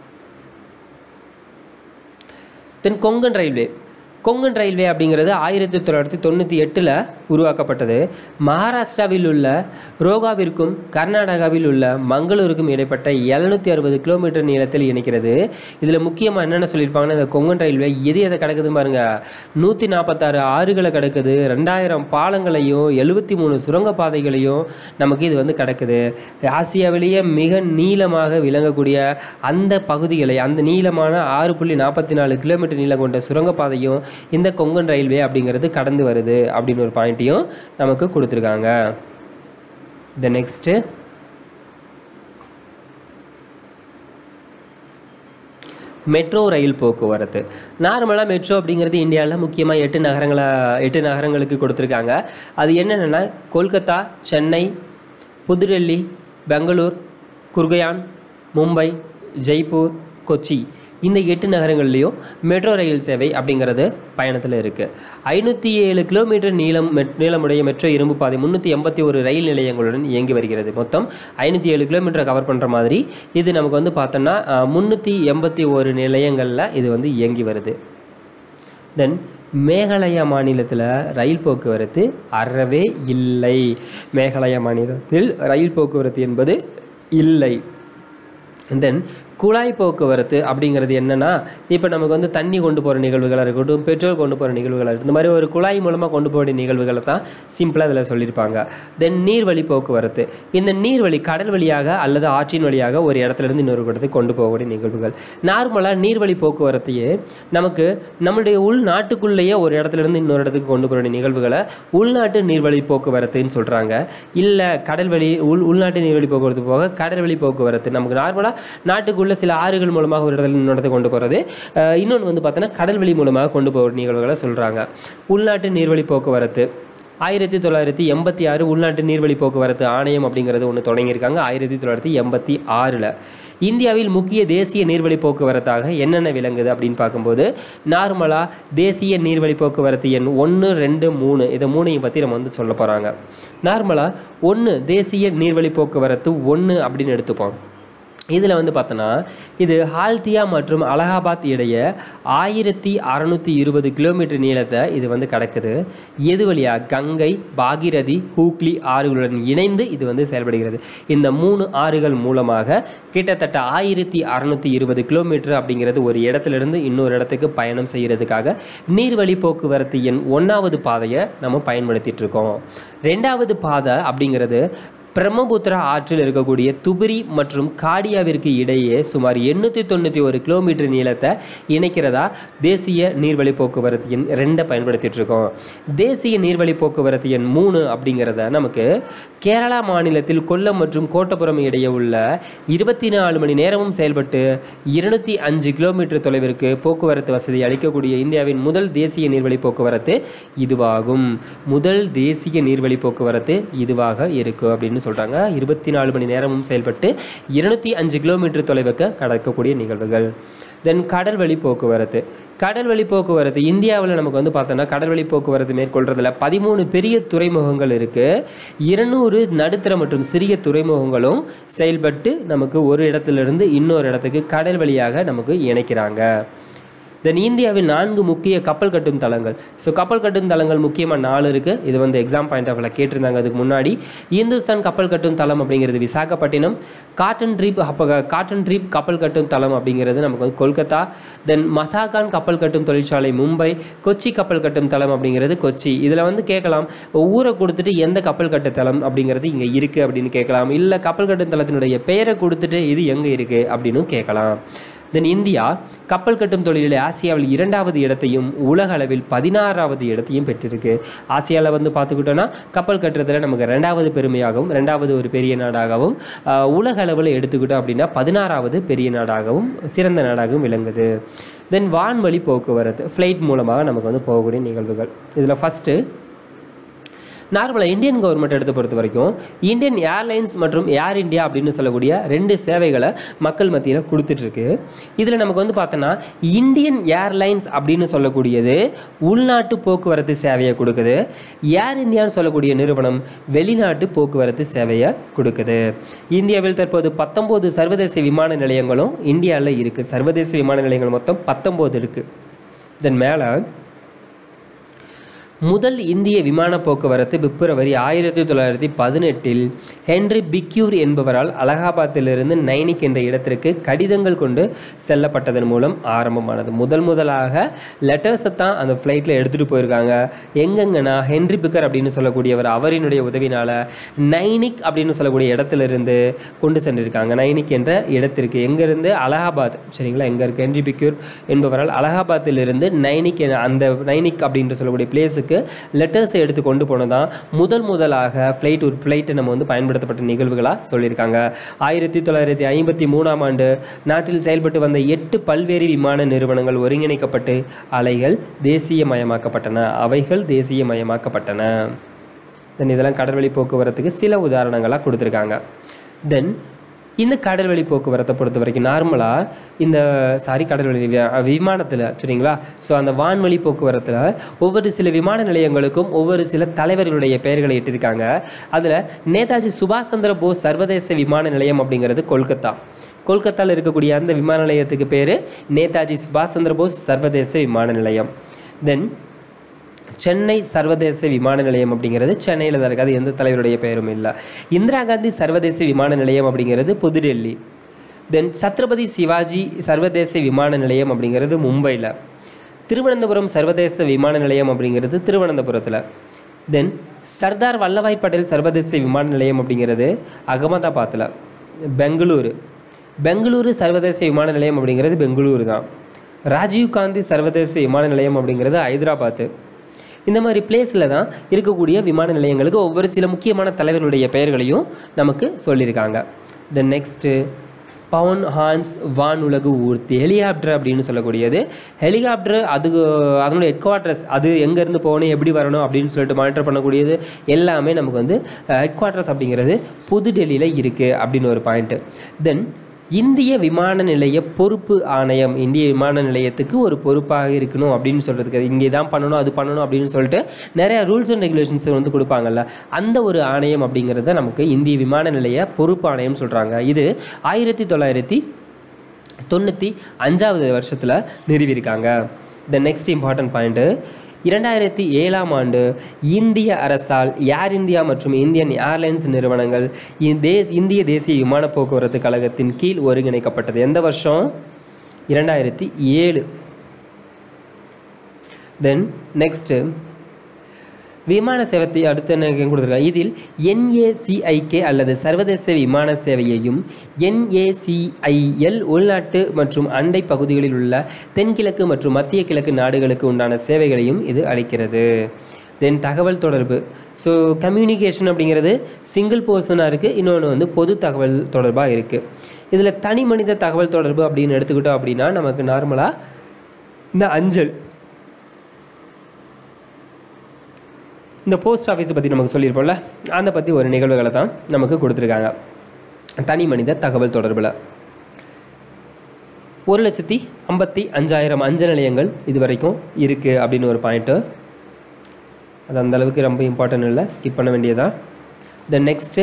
then Konkan railway Konkan railway அப்படிங்கிறது ஆயிரத்தி தொள்ளாயிரத்தி தொண்ணூற்றி எட்டில் உருவாக்கப்பட்டது மகாராஷ்டிராவில் உள்ள ரோகாவிற்கும் கர்நாடகாவில் உள்ள மங்களூருக்கும் இடைப்பட்ட எழுநூற்றி அறுபது கிலோமீட்டர் நீளத்தில் இணைக்கிறது இதில் முக்கியமாக என்னென்ன சொல்லியிருப்பாங்கன்னா இந்த கொங்கன் ரயில்வே எது எதை கிடக்குதுன்னு பாருங்க நூற்றி நாற்பத்தாறு ஆறுகளை கிடக்குது ரெண்டாயிரம் பாலங்களையும் எழுபத்தி மூணு சுரங்கப்பாதைகளையும் நமக்கு இது வந்து கிடக்குது ஆசியாவிலேயே மிக நீளமாக விளங்கக்கூடிய அந்த பகுதிகளை அந்த நீளமான ஆறு புள்ளி நாற்பத்தி நாலு கிலோமீட்டர் நீளம் கொண்ட சுரங்கப்பாதையும் இந்த கொங்கன் ரயில்வே அப்படிங்கிறது கடந்து வருது அப்படின்னு ஒரு பாயிண்ட்டையும் நமக்கு கொடுத்துருக்காங்க த நெக்ஸ்ட்டு மெட்ரோ ரயில் போக்குவரத்து நார்மலாக மெட்ரோ அப்படிங்கிறது இந்தியாவில் முக்கியமாக எட்டு நகரங்களை எட்டு நகரங்களுக்கு கொடுத்துருக்காங்க அது என்னென்னா கொல்கத்தா சென்னை புதுடெல்லி பெங்களூர் குர்கயான் மும்பை ஜெய்ப்பூர் கொச்சி இந்த எட்டு நகரங்கள்லேயும் மெட்ரோ ரயில் சேவை அப்படிங்கிறது பயணத்தில் இருக்குது ஐநூற்றி ஏழு கிலோமீட்டர் நீளம் மெட் நீளமுடைய மெட்ரோ இரும்பு பாதை முந்நூற்றி எண்பத்தி ஒரு ரயில் நிலையங்களுடன் இயங்கி வருகிறது மொத்தம் ஐநூற்றி ஏழு கிலோமீட்டரை கவர் பண்ணுற மாதிரி இது நமக்கு வந்து பார்த்தோன்னா முந்நூற்றி எண்பத்தி ஒரு நிலையங்களில் இது வந்து இயங்கி வருது தென் மேகாலயா மாநிலத்தில் ரயில் போக்குவரத்து அறவே இல்லை மேகாலயா மாநிலத்தில் ரயில் போக்குவரத்து என்பது இல்லை தென் குழாய் போக்குவரத்து அப்படிங்கிறது என்னென்னா இப்போ நமக்கு வந்து தண்ணி கொண்டு போகிற நிகழ்வுகளாக இருக்கட்டும் பெட்ரோல் கொண்டு போகிற நிகழ்வுகளாக இருக்கட்டும் இந்த மாதிரி ஒரு குழாய் மூலமாக கொண்டு போகிற நிகழ்வுகளை தான் சிம்பிளாக அதில் சொல்லியிருப்பாங்க தென் நீர்வழி போக்குவரத்து இந்த நீர்வழி கடல் வழியாக அல்லது ஆற்றின் வழியாக ஒரு இடத்துலேருந்து இன்னொரு இடத்துக்கு கொண்டு போகக்கூடிய நிகழ்வுகள் நார்மலாக நீர்வழி போக்குவரத்தையே நமக்கு நம்மளுடைய உள் நாட்டுக்குள்ளேயே ஒரு இடத்துலேருந்து இன்னொரு இடத்துக்கு கொண்டு போகிற நிகழ்வுகளை உள்நாட்டு நீர்வழி போக்குவரத்துன்னு சொல்கிறாங்க இல்லை கடல் வழி உள் உள்நாட்டு நீர்வழி போக்குவரத்து போக கடல் வழி போக்குவரத்து நமக்கு நார்மலாக நாட்டுக்குள்ள சில ஆறுகள் மூலமாக ஒரு இடத்துல இன்னொரு இடத்துக்கு கொண்டு போகிறது இன்னொன்று வந்து பார்த்தோன்னா கடல் வழி மூலமாக கொண்டு போகிற நிகழ்வுகளை சொல்கிறாங்க உள்நாட்டு நீர்வழி போக்குவரத்து ஆயிரத்தி தொள்ளாயிரத்தி எண்பத்தி ஆறு உள்நாட்டு நீர்வழி போக்குவரத்து ஆணையம் அப்படிங்கிறது ஒன்று தொடங்கியிருக்காங்க ஆயிரத்தி தொள்ளாயிரத்தி எண்பத்தி ஆறில் இந்தியாவில் முக்கிய தேசிய நீர்வழி போக்குவரத்தாக என்னென்ன விளங்குது அப்படின்னு பார்க்கும்போது நார்மலாக தேசிய நீர்வழி போக்குவரத்து எண் ஒன்று ரெண்டு மூணு இதை மூணையும் பற்றி நம்ம வந்து சொல்ல போகிறாங்க நார்மலாக ஒன்று தேசிய நீர்வழி போக்குவரத்து ஒன்று அப்படின்னு எடுத்துப்போம் இதில் வந்து பார்த்தோன்னா இது ஹால்தியா மற்றும் அலகாபாத் இடையே ஆயிரத்தி அறநூற்றி இருபது கிலோமீட்டர் நீளத்தை இது வந்து கிடக்குது எது வழியாக கங்கை பாகிரதி ஹூக்ளி ஆறுகளுடன் இணைந்து இது வந்து செயல்படுகிறது இந்த மூணு ஆறுகள் மூலமாக கிட்டத்தட்ட ஆயிரத்தி அறநூற்றி இருபது கிலோமீட்டர் அப்படிங்கிறது ஒரு இடத்துலேருந்து இன்னொரு இடத்துக்கு பயணம் செய்கிறதுக்காக நீர்வழி போக்குவரத்து எண் ஒன்றாவது பாதையை நம்ம பயன்படுத்திட்டு இருக்கோம் ரெண்டாவது பாதை அப்படிங்கிறது பிரம்மபுத்திரா ஆற்றில் இருக்கக்கூடிய துபிரி மற்றும் காடியாவிற்கு இடையே சுமார் எண்ணூற்றி தொண்ணூற்றி ஒரு கிலோமீட்டர் நீளத்தை இணைக்கிறதா தேசிய நீர்வழி போக்குவரத்து எண் ரெண்டை பயன்படுத்திட்டு இருக்கோம் தேசிய நீர்வழி போக்குவரத்து எண் மூணு அப்படிங்கிறத நமக்கு கேரளா மாநிலத்தில் கொல்லம் மற்றும் கோட்டபுரம் இடையே உள்ள இருபத்தி நாலு மணி நேரமும் செயல்பட்டு இருநூத்தி அஞ்சு கிலோமீட்டர் தொலைவிற்கு போக்குவரத்து வசதி அளிக்கக்கூடிய இந்தியாவின் முதல் தேசிய நீர்வழி போக்குவரத்து இதுவாகும் முதல் தேசிய நீர்வழி போக்குவரத்து இதுவாக இருக்கும் அப்படின்னு சொல்கிறாங்க இருபத்தி நாலு மணி நேரமும் செயல்பட்டு இருநூத்தி அஞ்சு கிலோமீட்டர் தொலைவுக்கு கடக்கக்கூடிய நிகழ்வுகள் தென் கடல் வழி போக்குவரத்து கடல் வழி போக்குவரத்து இந்தியாவில் நமக்கு வந்து பார்த்தோன்னா கடல் வழி போக்குவரத்து மேற்கொள்றதுல பதிமூணு பெரிய துறைமுகங்கள் இருக்குது இருநூறு நடுத்தர மற்றும் சிறிய துறைமுகங்களும் செயல்பட்டு நமக்கு ஒரு இடத்துலேருந்து இன்னொரு இடத்துக்கு கடல் வழியாக நமக்கு இணைக்கிறாங்க தென் இந்தியாவில் நான்கு முக்கிய கப்பல் கட்டும் தளங்கள் ஸோ கப்பல் கட்டும் தளங்கள் முக்கியமாக நாலு இருக்குது இது வந்து எக்ஸாம் பாயிண்ட் ஆஃப்ல கேட்டிருந்தாங்க அதுக்கு முன்னாடி இந்துஸ்தான் கப்பல் கட்டும் தளம் அப்படிங்கிறது விசாகப்பட்டினம் காட்டன் ட்ரீப் அப்போ காட்டன் ட்ரீப் கப்பல் கட்டும் தளம் அப்படிங்கிறது நமக்கு வந்து கொல்கத்தா தென் மசாகான் கப்பல் கட்டும் தொழிற்சாலை மும்பை கொச்சி கப்பல் கட்டும் தளம் அப்படிங்கிறது கொச்சி இதில் வந்து கேட்கலாம் ஊரை கொடுத்துட்டு எந்த கப்பல் கட்டு தளம் அப்படிங்கிறது இங்கே இருக்குது அப்படின்னு கேட்கலாம் இல்லை கப்பல் கட்டும் தளத்தினுடைய பெயரை கொடுத்துட்டு இது எங்கே இருக்குது அப்படின்னு கேட்கலாம் தென் இந்தியா கப்பல் கட்டும் தொழிலில் ஆசியாவில் இரண்டாவது இடத்தையும் உலக அளவில் பதினாறாவது இடத்தையும் பெற்றிருக்கு ஆசியாவில் வந்து பார்த்துக்கிட்டோன்னா கப்பல் கட்டுறதுல நமக்கு ரெண்டாவது பெருமையாகவும் ரெண்டாவது ஒரு பெரிய நாடாகவும் ஆஹ், உலக அளவில் எடுத்துக்கிட்டோம் அப்படின்னா பதினாறாவது பெரிய நாடாகவும் சிறந்த நாடாகவும் விளங்குது தென் வான்வழி போக்குவரத்து ஃப்ளைட் மூலமாக நமக்கு வந்து போகக்கூடிய நிகழ்வுகள் இதில் ஃபஸ்ட்டு நார்மலாக இந்தியன் கவர்மெண்ட் எடுத்து பொறுத்த வரைக்கும் இந்தியன் ஏர்லைன்ஸ் மற்றும் ஏர் இந்தியா அப்படின்னு சொல்லக்கூடிய ரெண்டு சேவைகளை மக்கள் மத்தியில் கொடுத்துட்ருக்கு இதில் நமக்கு வந்து பார்த்தோன்னா இந்தியன் ஏர்லைன்ஸ் அப்படின்னு சொல்லக்கூடியது உள்நாட்டு போக்குவரத்து சேவையை கொடுக்குது ஏர் இந்தியான்னு சொல்லக்கூடிய நிறுவனம் வெளிநாட்டு போக்குவரத்து சேவையை கொடுக்குது இந்தியாவில் தற்போது பத்தொம்போது சர்வதேச விமான நிலையங்களும் இந்தியாவில் இருக்குது சர்வதேச விமான நிலையங்கள் மொத்தம் பத்தொம்போது இருக்குது தென் மேலே முதல் இந்திய விமான போக்குவரத்து பிப்ரவரி ஆயிரத்தி தொள்ளாயிரத்தி பதினெட்டில் ஹென்ரி பிக்யூர் என்பவரால் அலகாபாத்திலிருந்து நைனிக் என்ற இடத்திற்கு கடிதங்கள் கொண்டு செல்லப்பட்டதன் மூலம் ஆரம்பமானது முதல் முதலாக லெட்டர்ஸை தான் அந்த ஃப்ளைட்டில் எடுத்துகிட்டு போயிருக்காங்க எங்கெங்கன்னா ஹென்ரி பிக்கர் அப்படின்னு சொல்லக்கூடியவர் அவரினுடைய உதவினால் நைனிக் அப்படின்னு சொல்லக்கூடிய இடத்திலிருந்து கொண்டு சென்றிருக்காங்க நைனிக் என்ற இடத்திற்கு எங்கேருந்து அலகாபாத் சரிங்களா எங்கே இருக்குது ஹென்ரி பிக்யூர் என்பவரால் அலகாபாத்திலிருந்து நைனிக் என- அந்த நைனிக் அப்படின்ற சொல்லக்கூடிய பிளேஸுக்கு லெட்டர்ஸை எடுத்து கொண்டு போனதான் முதல் முதலாக ஃப்ளைட் ஒரு ஃப்ளைட்டை நம்ம வந்து பயன்படுத்தப்பட்ட நிகழ்வுகளாக சொல்லியிருக்காங்க ஆயிரத்தி தொள்ளாயிரத்தி ஐம்பத்தி மூணாம் ஆண்டு நாட்டில் செயல்பட்டு வந்த எட்டு பல்வேறு விமான நிறுவனங்கள் ஒருங்கிணைக்கப்பட்டு அலைகள் தேசியமயமாக்கப்பட்டன அவைகள் தேசியமயமாக்கப்பட்டன தென் இதெல்லாம் கடல்வழி போக்குவரத்துக்கு சில உதாரணங்களாக கொடுத்துருக்காங்க தென் இந்த கடல் வழி போக்குவரத்தை பொறுத்த வரைக்கும் நார்மலாக இந்த சாரி கடல் வழி விமானத்தில் சரிங்களா ஸோ அந்த வான்வழி போக்குவரத்தில் ஒவ்வொரு சில விமான நிலையங்களுக்கும் ஒவ்வொரு சில தலைவர்களுடைய பெயர்களை இட்டிருக்காங்க அதில் நேதாஜி சுபாஷ் சந்திர போஸ் சர்வதேச விமான நிலையம் அப்படிங்கிறது கொல்கத்தா கொல்கத்தாவில் இருக்கக்கூடிய அந்த விமான நிலையத்துக்கு பேர் நேதாஜி சுபாஷ் சந்திர போஸ் சர்வதேச விமான நிலையம் தென் சென்னை சர்வதேச விமான நிலையம் அப்படிங்கிறது சென்னையில் தான் இருக்குது அது எந்த தலைவருடைய பெயரும் இல்லை இந்திரா காந்தி சர்வதேச விமான நிலையம் அப்படிங்கிறது புதுடெல்லி தென் சத்ரபதி சிவாஜி சர்வதேச விமான நிலையம் அப்படிங்கிறது மும்பையில் திருவனந்தபுரம் சர்வதேச விமான நிலையம் அப்படிங்கிறது திருவனந்தபுரத்தில் தென் சர்தார் வல்லபாய் பட்டேல் சர்வதேச விமான நிலையம் அப்படிங்கிறது அகமதாபாத்தில் பெங்களூரு பெங்களூரு சர்வதேச விமான நிலையம் அப்படிங்கிறது பெங்களூரு தான் ராஜீவ் காந்தி சர்வதேச விமான நிலையம் அப்படிங்கிறது ஹைதராபாத்து இந்த மாதிரி பிளேஸில் தான் இருக்கக்கூடிய விமான நிலையங்களுக்கு ஒவ்வொரு சில முக்கியமான தலைவர்களுடைய பெயர்களையும் நமக்கு சொல்லியிருக்காங்க தென் நெக்ஸ்ட்டு பவுன் ஹான்ஸ் வான் உலகு ஊர்த்தி ஹெலிகாப்டர் அப்படின்னு சொல்லக்கூடியது ஹெலிகாப்டர் அது அதனுடைய ஹெட் குவார்ட்டர்ஸ் அது எங்கேருந்து போகணும் எப்படி வரணும் அப்படின்னு சொல்லிட்டு மானிட்டர் பண்ணக்கூடியது எல்லாமே நமக்கு வந்து ஹெட் குவார்ட்டர்ஸ் அப்படிங்கிறது புதுடெல்லியில் இருக்குது அப்படின்னு ஒரு பாயிண்ட்டு தென் இந்திய விமான நிலைய பொறுப்பு ஆணையம் இந்திய விமான நிலையத்துக்கு ஒரு பொறுப்பாக இருக்கணும் அப்படின்னு சொல்கிறதுக்கு இங்கே தான் பண்ணணும் அது பண்ணணும் அப்படின்னு சொல்லிட்டு நிறைய ரூல்ஸ் அண்ட் ரெகுலேஷன்ஸ் வந்து கொடுப்பாங்கல்ல அந்த ஒரு ஆணையம் அப்படிங்கிறத நமக்கு இந்திய விமான நிலைய பொறுப்பு ஆணையம் சொல்கிறாங்க இது ஆயிரத்தி தொள்ளாயிரத்தி தொண்ணூற்றி அஞ்சாவது வருஷத்தில் நிறுவியிருக்காங்க த நெக்ஸ்ட் இம்பார்ட்டன்ட் பாயிண்ட்டு இரண்டாயிரத்தி ஏழாம் ஆண்டு இந்திய அரசால் ஏர் இந்தியா மற்றும் இந்தியன் ஏர்லைன்ஸ் நிறுவனங்கள் இ- தேஸ் இந்திய தேசிய விமான போக்குவரத்து கழகத்தின் கீழ் ஒருங்கிணைக்கப்பட்டது எந்த வருஷம் இரண்டாயிரத்தி ஏழு தென் நெக்ஸ்ட்டு விமான சேவத்தை அடுத்து என்ன கொடுத்துருக்காங்க இதில் என்ஏசிஐகே அல்லது சர்வதேச விமான சேவையையும் என்ஏசிஐஎல் உள்நாட்டு மற்றும் அண்டை பகுதிகளில் உள்ள தென்கிழக்கு மற்றும் மத்திய கிழக்கு நாடுகளுக்கு உண்டான சேவைகளையும் இது அளிக்கிறது தென் தகவல் தொடர்பு ஸோ கம்யூனிகேஷன் அப்படிங்கிறது சிங்கிள் பர்சனாக இருக்குது இன்னொன்று வந்து பொது தகவல் தொடர்பாக இருக்குது இதில் தனி மனித தகவல் தொடர்பு அப்படின்னு எடுத்துக்கிட்டோம் அப்படின்னா நமக்கு நார்மலாக இந்த அஞ்சல் இந்த போஸ்ட் ஆஃபீஸை பற்றி நமக்கு சொல்லியிருப்போம்ல அதை பற்றி ஒரு நிகழ்வுகளை தான் நமக்கு கொடுத்துருக்காங்க தனி மனித தகவல் தொடர்பில் ஒரு லட்சத்தி ஐம்பத்தி அஞ்சாயிரம் அஞ்சல் நிலையங்கள் இது வரைக்கும் இருக்குது அப்படின்னு ஒரு பாயிண்ட்டு அது அந்த அளவுக்கு ரொம்ப இம்பார்ட்டன்ட் இல்லை ஸ்கிப் பண்ண வேண்டியதா தென் நெக்ஸ்ட்டு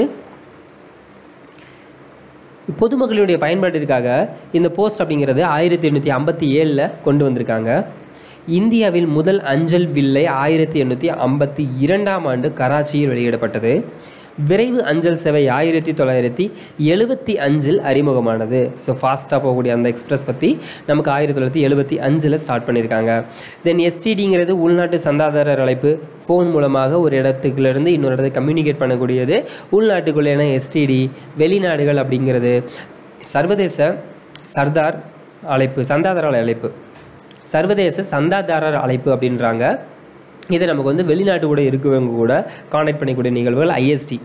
பொதுமக்களுடைய பயன்பாட்டிற்காக இந்த போஸ்ட் அப்படிங்கிறது ஆயிரத்தி எண்ணூற்றி ஐம்பத்தி ஏழில் கொண்டு வந்திருக்காங்க இந்தியாவில் முதல் அஞ்சல் வில்லை ஆயிரத்தி எண்ணூற்றி ஐம்பத்தி இரண்டாம் ஆண்டு கராச்சியில் வெளியிடப்பட்டது விரைவு அஞ்சல் சேவை ஆயிரத்தி தொள்ளாயிரத்தி எழுபத்தி அஞ்சில் அறிமுகமானது ஸோ ஃபாஸ்ட்டாக போகக்கூடிய அந்த எக்ஸ்பிரஸ் பற்றி நமக்கு ஆயிரத்தி தொள்ளாயிரத்தி எழுபத்தி அஞ்சில் ஸ்டார்ட் பண்ணியிருக்காங்க தென் எஸ்டிடிங்கிறது உள்நாட்டு சந்தாதாரர் அழைப்பு ஃபோன் மூலமாக ஒரு இடத்துக்குலேருந்து இன்னொரு இடத்துக்கு கம்யூனிகேட் பண்ணக்கூடியது உள்நாட்டுக்குள்ளேன எஸ்டிடி வெளிநாடுகள் அப்படிங்கிறது சர்வதேச சர்தார் அழைப்பு சந்தாதாரர் அழைப்பு சர்வதேச சந்தாதாரர் அழைப்பு அப்படின்றாங்க இது நமக்கு வந்து வெளிநாட்டு கூட இருக்கவங்க கூட காண்டாக்ட் பண்ணிக்கூடிய நிகழ்வுகள் ஐஎஸ்டி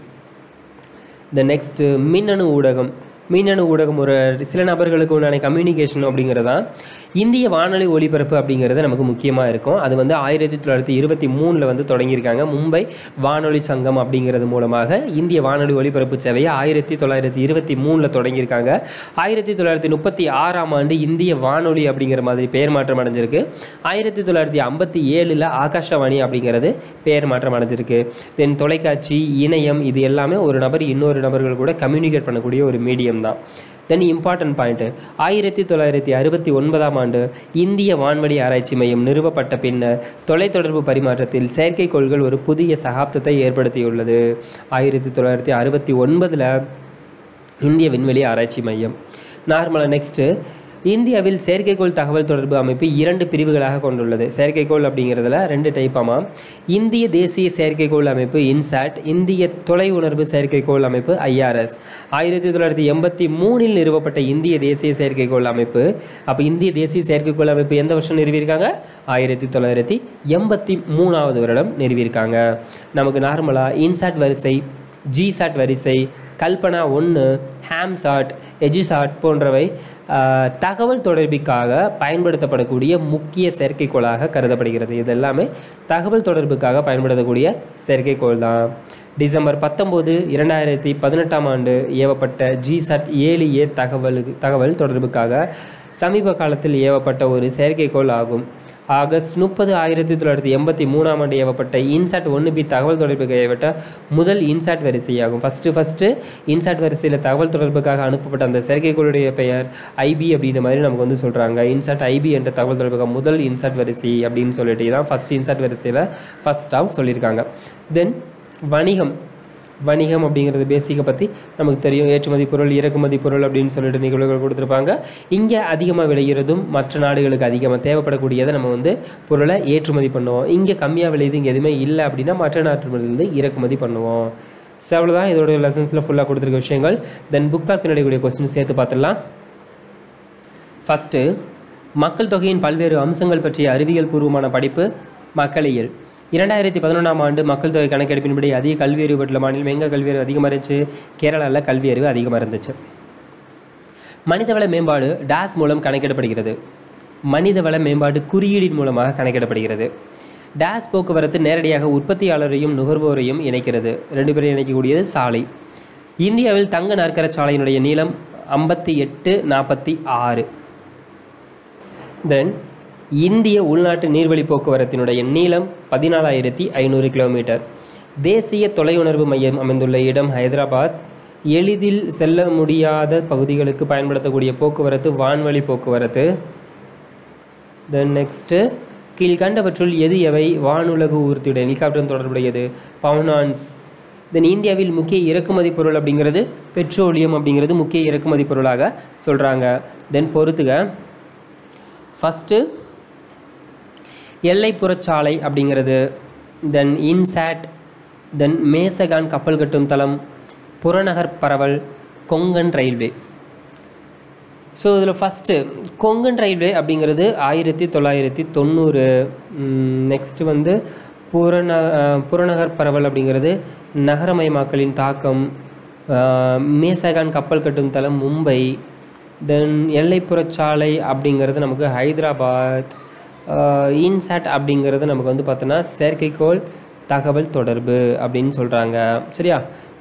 த நெக்ஸ்ட்டு மின்னணு ஊடகம் மின்னணு ஊடகம் ஒரு சில நபர்களுக்கு உண்டான கம்யூனிகேஷன் அப்படிங்கிறதான் இந்திய வானொலி ஒலிபரப்பு அப்படிங்கிறது நமக்கு முக்கியமாக இருக்கும் அது வந்து ஆயிரத்தி தொள்ளாயிரத்தி இருபத்தி மூணில் வந்து தொடங்கியிருக்காங்க மும்பை வானொலி சங்கம் அப்படிங்கிறது மூலமாக இந்திய வானொலி ஒலிபரப்பு சேவையை ஆயிரத்தி தொள்ளாயிரத்தி இருபத்தி மூணில் தொடங்கியிருக்காங்க ஆயிரத்தி தொள்ளாயிரத்தி முப்பத்தி ஆறாம் ஆண்டு இந்திய வானொலி அப்படிங்கிற மாதிரி பெயர் மாற்றம் அடைஞ்சிருக்கு ஆயிரத்தி தொள்ளாயிரத்தி ஐம்பத்தி ஏழில் ஆகாஷவாணி அப்படிங்கிறது பெயர் மாற்றம் அடைஞ்சிருக்கு தென் தொலைக்காட்சி இணையம் இது எல்லாமே ஒரு நபர் இன்னொரு நபர்கள் கூட கம்யூனிகேட் பண்ணக்கூடிய ஒரு மீடியம் தான் தென் இம்பார்ட்டன்ட் பாயிண்ட்டு ஆயிரத்தி தொள்ளாயிரத்தி அறுபத்தி ஒன்பதாம் ஆண்டு இந்திய வான்வழி ஆராய்ச்சி மையம் நிறுவப்பட்ட பின்னர் தொலைத்தொடர்பு பரிமாற்றத்தில் செயற்கைக்கோள்கள் ஒரு புதிய சகாப்தத்தை ஏற்படுத்தியுள்ளது ஆயிரத்தி தொள்ளாயிரத்தி அறுபத்தி ஒன்பதில் இந்திய விண்வெளி ஆராய்ச்சி மையம் நார்மலாக நெக்ஸ்ட்டு இந்தியாவில் செயற்கைக்கோள் தகவல் தொடர்பு அமைப்பு இரண்டு பிரிவுகளாக கொண்டுள்ளது செயற்கைக்கோள் அப்படிங்கிறதுல ரெண்டு டைப்பாமா இந்திய தேசிய செயற்கைக்கோள் அமைப்பு இன்சாட் இந்திய தொலை உணர்வு செயற்கைக்கோள் அமைப்பு ஐஆர்எஸ் ஆயிரத்தி தொள்ளாயிரத்தி எண்பத்தி மூணில் நிறுவப்பட்ட இந்திய தேசிய செயற்கைக்கோள் அமைப்பு அப்போ இந்திய தேசிய செயற்கைக்கோள் அமைப்பு எந்த வருஷம் நிறுவியிருக்காங்க ஆயிரத்தி தொள்ளாயிரத்தி எண்பத்தி மூணாவது வருடம் நிறுவியிருக்காங்க நமக்கு நார்மலாக இன்சாட் வரிசை ஜிசாட் வரிசை கல்பனா ஒன்று ஹாம்சாட் எஜிசாட் போன்றவை ஆஹ், தகவல் தொடர்பிற்காக பயன்படுத்தப்படக்கூடிய முக்கிய செயற்கைக்கோளாக கருதப்படுகிறது இது எல்லாமே தகவல் தொடர்புக்காக பயன்படுத்தக்கூடிய செயற்கைக்கோள் தான் டிசம்பர் பத்தொம்போது இரண்டாயிரத்தி பதினெட்டாம் ஆண்டு ஏவப்பட்ட ஜிசாட் ஏழு ஏ தகவல் தகவல் தொடர்புக்காக சமீப காலத்தில் ஏவப்பட்ட ஒரு செயற்கைக்கோள் ஆகும் ஆகஸ்ட் முப்பது ஆயிரத்தி தொள்ளாயிரத்தி எண்பத்தி மூணாம் ஆண்டு ஏவப்பட்ட இன்சாட் ஒன்று பி தகவல் தொடர்புக்கு ஏவப்பட்ட முதல் இன்சாட் வரிசையாகும் ஃபஸ்ட்டு ஃபஸ்ட்டு இன்சாட் வரிசையில் தகவல் தொடர்புக்காக அனுப்பப்பட்ட அந்த செயற்கைக்கோளுடைய பெயர் ஐபி அப்படின்ற மாதிரி நமக்கு வந்து சொல்கிறாங்க இன்சாட் ஐபி என்ற தகவல் தொடர்புக்காக முதல் இன்சாட் வரிசை அப்படின்னு சொல்லிட்டு தான் ஃபஸ்ட் இன்சாட் வரிசையில் ஃபஸ்ட்டாக சொல்லியிருக்காங்க தென் வணிகம் வணிகம் அப்படிங்கிறது பேசிக்கை பற்றி நமக்கு தெரியும் ஏற்றுமதி பொருள் இறக்குமதி பொருள் அப்படின்னு சொல்லிட்டு நிகழ்வுகள் கொடுத்துருப்பாங்க இங்கே அதிகமாக விளைகிறதும் மற்ற நாடுகளுக்கு அதிகமாக தேவைப்படக்கூடியதை நம்ம வந்து பொருளை ஏற்றுமதி பண்ணுவோம் இங்கே கம்மியாக விளையுது இங்கே எதுவுமே இல்லை அப்படின்னா மற்ற நாட்டிலிருந்து இறக்குமதி பண்ணுவோம் ஸோ அவ்வளோதான் இதோட லெசன்ஸில் ஃபுல்லாக கொடுத்துருக்க விஷயங்கள் தென் புக் பேக் பின்னாடி கூடிய கொஸ்டின் சேர்த்து பார்த்துடலாம் ஃபஸ்ட்டு மக்கள் தொகையின் பல்வேறு அம்சங்கள் பற்றிய அறிவியல் பூர்வமான படிப்பு மக்களியல் இரண்டாயிரத்தி பதினொன்றாம் ஆண்டு மக்கள் தொகை கணக்கெடுப்பின்படி அதிக கல்வி அறிவு பெற்ற மாநிலம் எங்கே கல்வி அறிவு அதிகமாக இருந்துச்சு கேரளாவில் கல்வி அறிவு அதிகமாக இருந்துச்சு மனிதவள மேம்பாடு டேஸ் மூலம் கணக்கிடப்படுகிறது மனிதவள மேம்பாடு குறியீடின் மூலமாக கணக்கிடப்படுகிறது டேஸ் போக்குவரத்து நேரடியாக உற்பத்தியாளரையும் நுகர்வோரையும் இணைக்கிறது ரெண்டு பேரையும் இணைக்கக்கூடியது சாலை இந்தியாவில் தங்க நாற்கர சாலையினுடைய நீளம் ஐம்பத்தி எட்டு நாற்பத்தி ஆறு தென் இந்திய உள்நாட்டு நீர்வழி போக்குவரத்தினுடைய நீளம் பதினாலாயிரத்தி ஐநூறு கிலோமீட்டர் தேசிய தொலையுணர்வு மையம் அமைந்துள்ள இடம் ஹைதராபாத் எளிதில் செல்ல முடியாத பகுதிகளுக்கு பயன்படுத்தக்கூடிய போக்குவரத்து வான்வழி போக்குவரத்து தென் நெக்ஸ்ட்டு கீழ்கண்டவற்றுள் எது எவை வானுலகு ஊர்த்தியுடைய ஹெலிகாப்டர் தொடர்புடையது பவுனான்ஸ் தென் இந்தியாவில் முக்கிய இறக்குமதி பொருள் அப்படிங்கிறது பெட்ரோலியம் அப்படிங்கிறது முக்கிய இறக்குமதி பொருளாக சொல்கிறாங்க தென் பொறுத்துக ஃபஸ்ட்டு எல்லைப்புறச்சாலை அப்படிங்கிறது தென் இன்சாட் தென் மேசகான் கப்பல் கட்டும் தளம் புறநகர் பரவல் கொங்கன் ரயில்வே ஸோ இதில் ஃபஸ்ட்டு கொங்கன் ரயில்வே அப்படிங்கிறது ஆயிரத்தி தொள்ளாயிரத்தி தொண்ணூறு நெக்ஸ்ட்டு வந்து புறந புறநகர் பரவல் அப்படிங்கிறது நகரமயமாக்கலின் தாக்கம் மேசகான் கப்பல் கட்டும் தளம் மும்பை தென் எல்லைப்புறச்சாலை அப்படிங்கிறது நமக்கு ஹைதராபாத் இன்சாட் அப்படிங்கிறது நமக்கு வந்து பார்த்தோன்னா செயற்கைக்கோள் தகவல் தொடர்பு அப்படின்னு சொல்கிறாங்க சரியா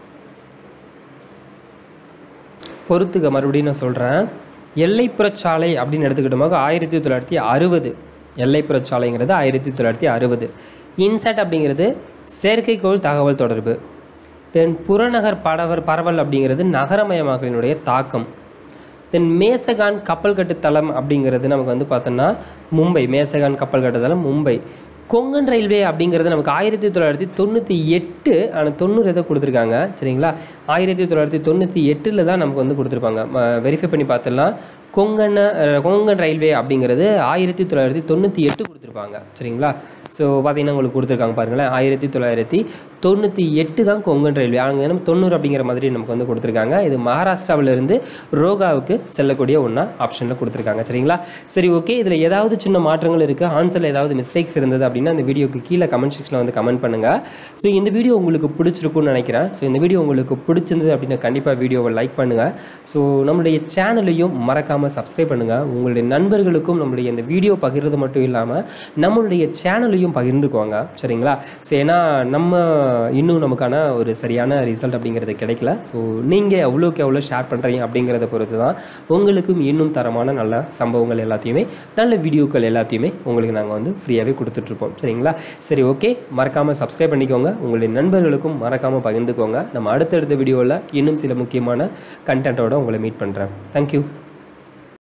பொறுத்துக்க மறுபடியும் நான் சொல்கிறேன் எல்லைப்புறச்சாலை அப்படின்னு எடுத்துக்கிட்டோமாக ஆயிரத்தி தொள்ளாயிரத்தி அறுபது எல்லைப்புறச்சாலைங்கிறது ஆயிரத்தி தொள்ளாயிரத்தி அறுபது இன்சாட் அப்படிங்கிறது செயற்கைக்கோள் தகவல் தொடர்பு தென் புறநகர் படவர் பரவல் அப்படிங்கிறது நகரமயமாக்கலினுடைய தாக்கம் தென் மேசகான் கப்பல் கட்டு தளம் அப்படிங்கிறது நமக்கு வந்து பார்த்தோன்னா மும்பை மேசகான் கப்பல் கட்டு தளம் மும்பை கொங்கன் ரயில்வே அப்படிங்கிறது நமக்கு ஆயிரத்தி தொள்ளாயிரத்தி தொண்ணூற்றி எட்டு ஆனால் தொண்ணூறு எதோ கொடுத்துருக்காங்க சரிங்களா ஆயிரத்தி தொள்ளாயிரத்தி தொண்ணூற்றி எட்டில் தான் நமக்கு வந்து கொடுத்துருப்பாங்க வெரிஃபை பண்ணி பார்த்துடலாம் கொங்கன் கொங்கன் ரயில்வே அப்படிங்கிறது ஆயிரத்தி தொள்ளாயிரத்தி தொண்ணூற்றி எட்டு கொடுத்துருப்பாங்க சரிங்களா ஸோ பார்த்தீங்கன்னா உங்களுக்கு கொடுத்துருக்காங்க பாருங்களேன் ஆயிரத்தி தொள்ளாயிரத்தி தொண்ணூற்றி எட்டு தான் கொங்கன் ரயில்வே அங்கே நம்ம தொண்ணூறு அப்படிங்கிற மாதிரி நமக்கு வந்து கொடுத்துருக்காங்க இது மகாராஷ்டிராவிலிருந்து ரோகாவுக்கு செல்லக்கூடிய ஒன்றா ஆப்ஷனில் கொடுத்துருக்காங்க சரிங்களா சரி ஓகே இதில் ஏதாவது சின்ன மாற்றங்கள் இருக்குது ஆன்சரில் ஏதாவது மிஸ்டேக்ஸ் இருந்தது அப்படின்னா இந்த வீடியோக்கு கீழே கமெண்ட் செக்ஷனில் வந்து கமெண்ட் பண்ணுங்கள் ஸோ இந்த வீடியோ உங்களுக்கு பிடிச்சிருக்கும்னு நினைக்கிறேன் ஸோ இந்த வீடியோ உங்களுக்கு பிடிச்சிருந்தது அப்படின்னா கண்டிப்பாக வீடியோவை லைக் பண்ணுங்கள் ஸோ நம்மளுடைய சேனலையும் மறக்காமல் சப்ஸ்கிரைப் பண்ணுங்கள் உங்களுடைய நண்பர்களுக்கும் நம்மளுடைய இந்த வீடியோ பகிர்றது மட்டும் இல்லாமல் நம்மளுடைய சேனலையும் பகிர்ந்துக்குவாங்க சரிங்களா ஸோ ஏன்னா நம்ம இன்னும் நமக்கான ஒரு சரியான ரிசல்ட் அப்படிங்கிறது கிடைக்கல ஸோ நீங்கள் எவ்வளோக்கு எவ்வளோ ஷேர் பண்ணுறீங்க அப்படிங்கிறத பொறுத்து தான் உங்களுக்கும் இன்னும் தரமான நல்ல சம்பவங்கள் எல்லாத்தையுமே நல்ல வீடியோக்கள் எல்லாத்தையுமே உங்களுக்கு நாங்கள் வந்து ஃப்ரீயாகவே கொடுத்துட்ருப்போம் சரிங்களா சரி ஓகே மறக்காமல் சப்ஸ்கிரைப் பண்ணிக்கோங்க உங்களுடைய நண்பர்களுக்கும் மறக்காமல் பகிர்ந்துக்கோங்க நம்ம அடுத்தடுத்த வீடியோவில் இன்னும் சில முக்கியமான கண்டென்ட்டோட உங்களை மீட் பண்ணுறேன் தேங்க்யூ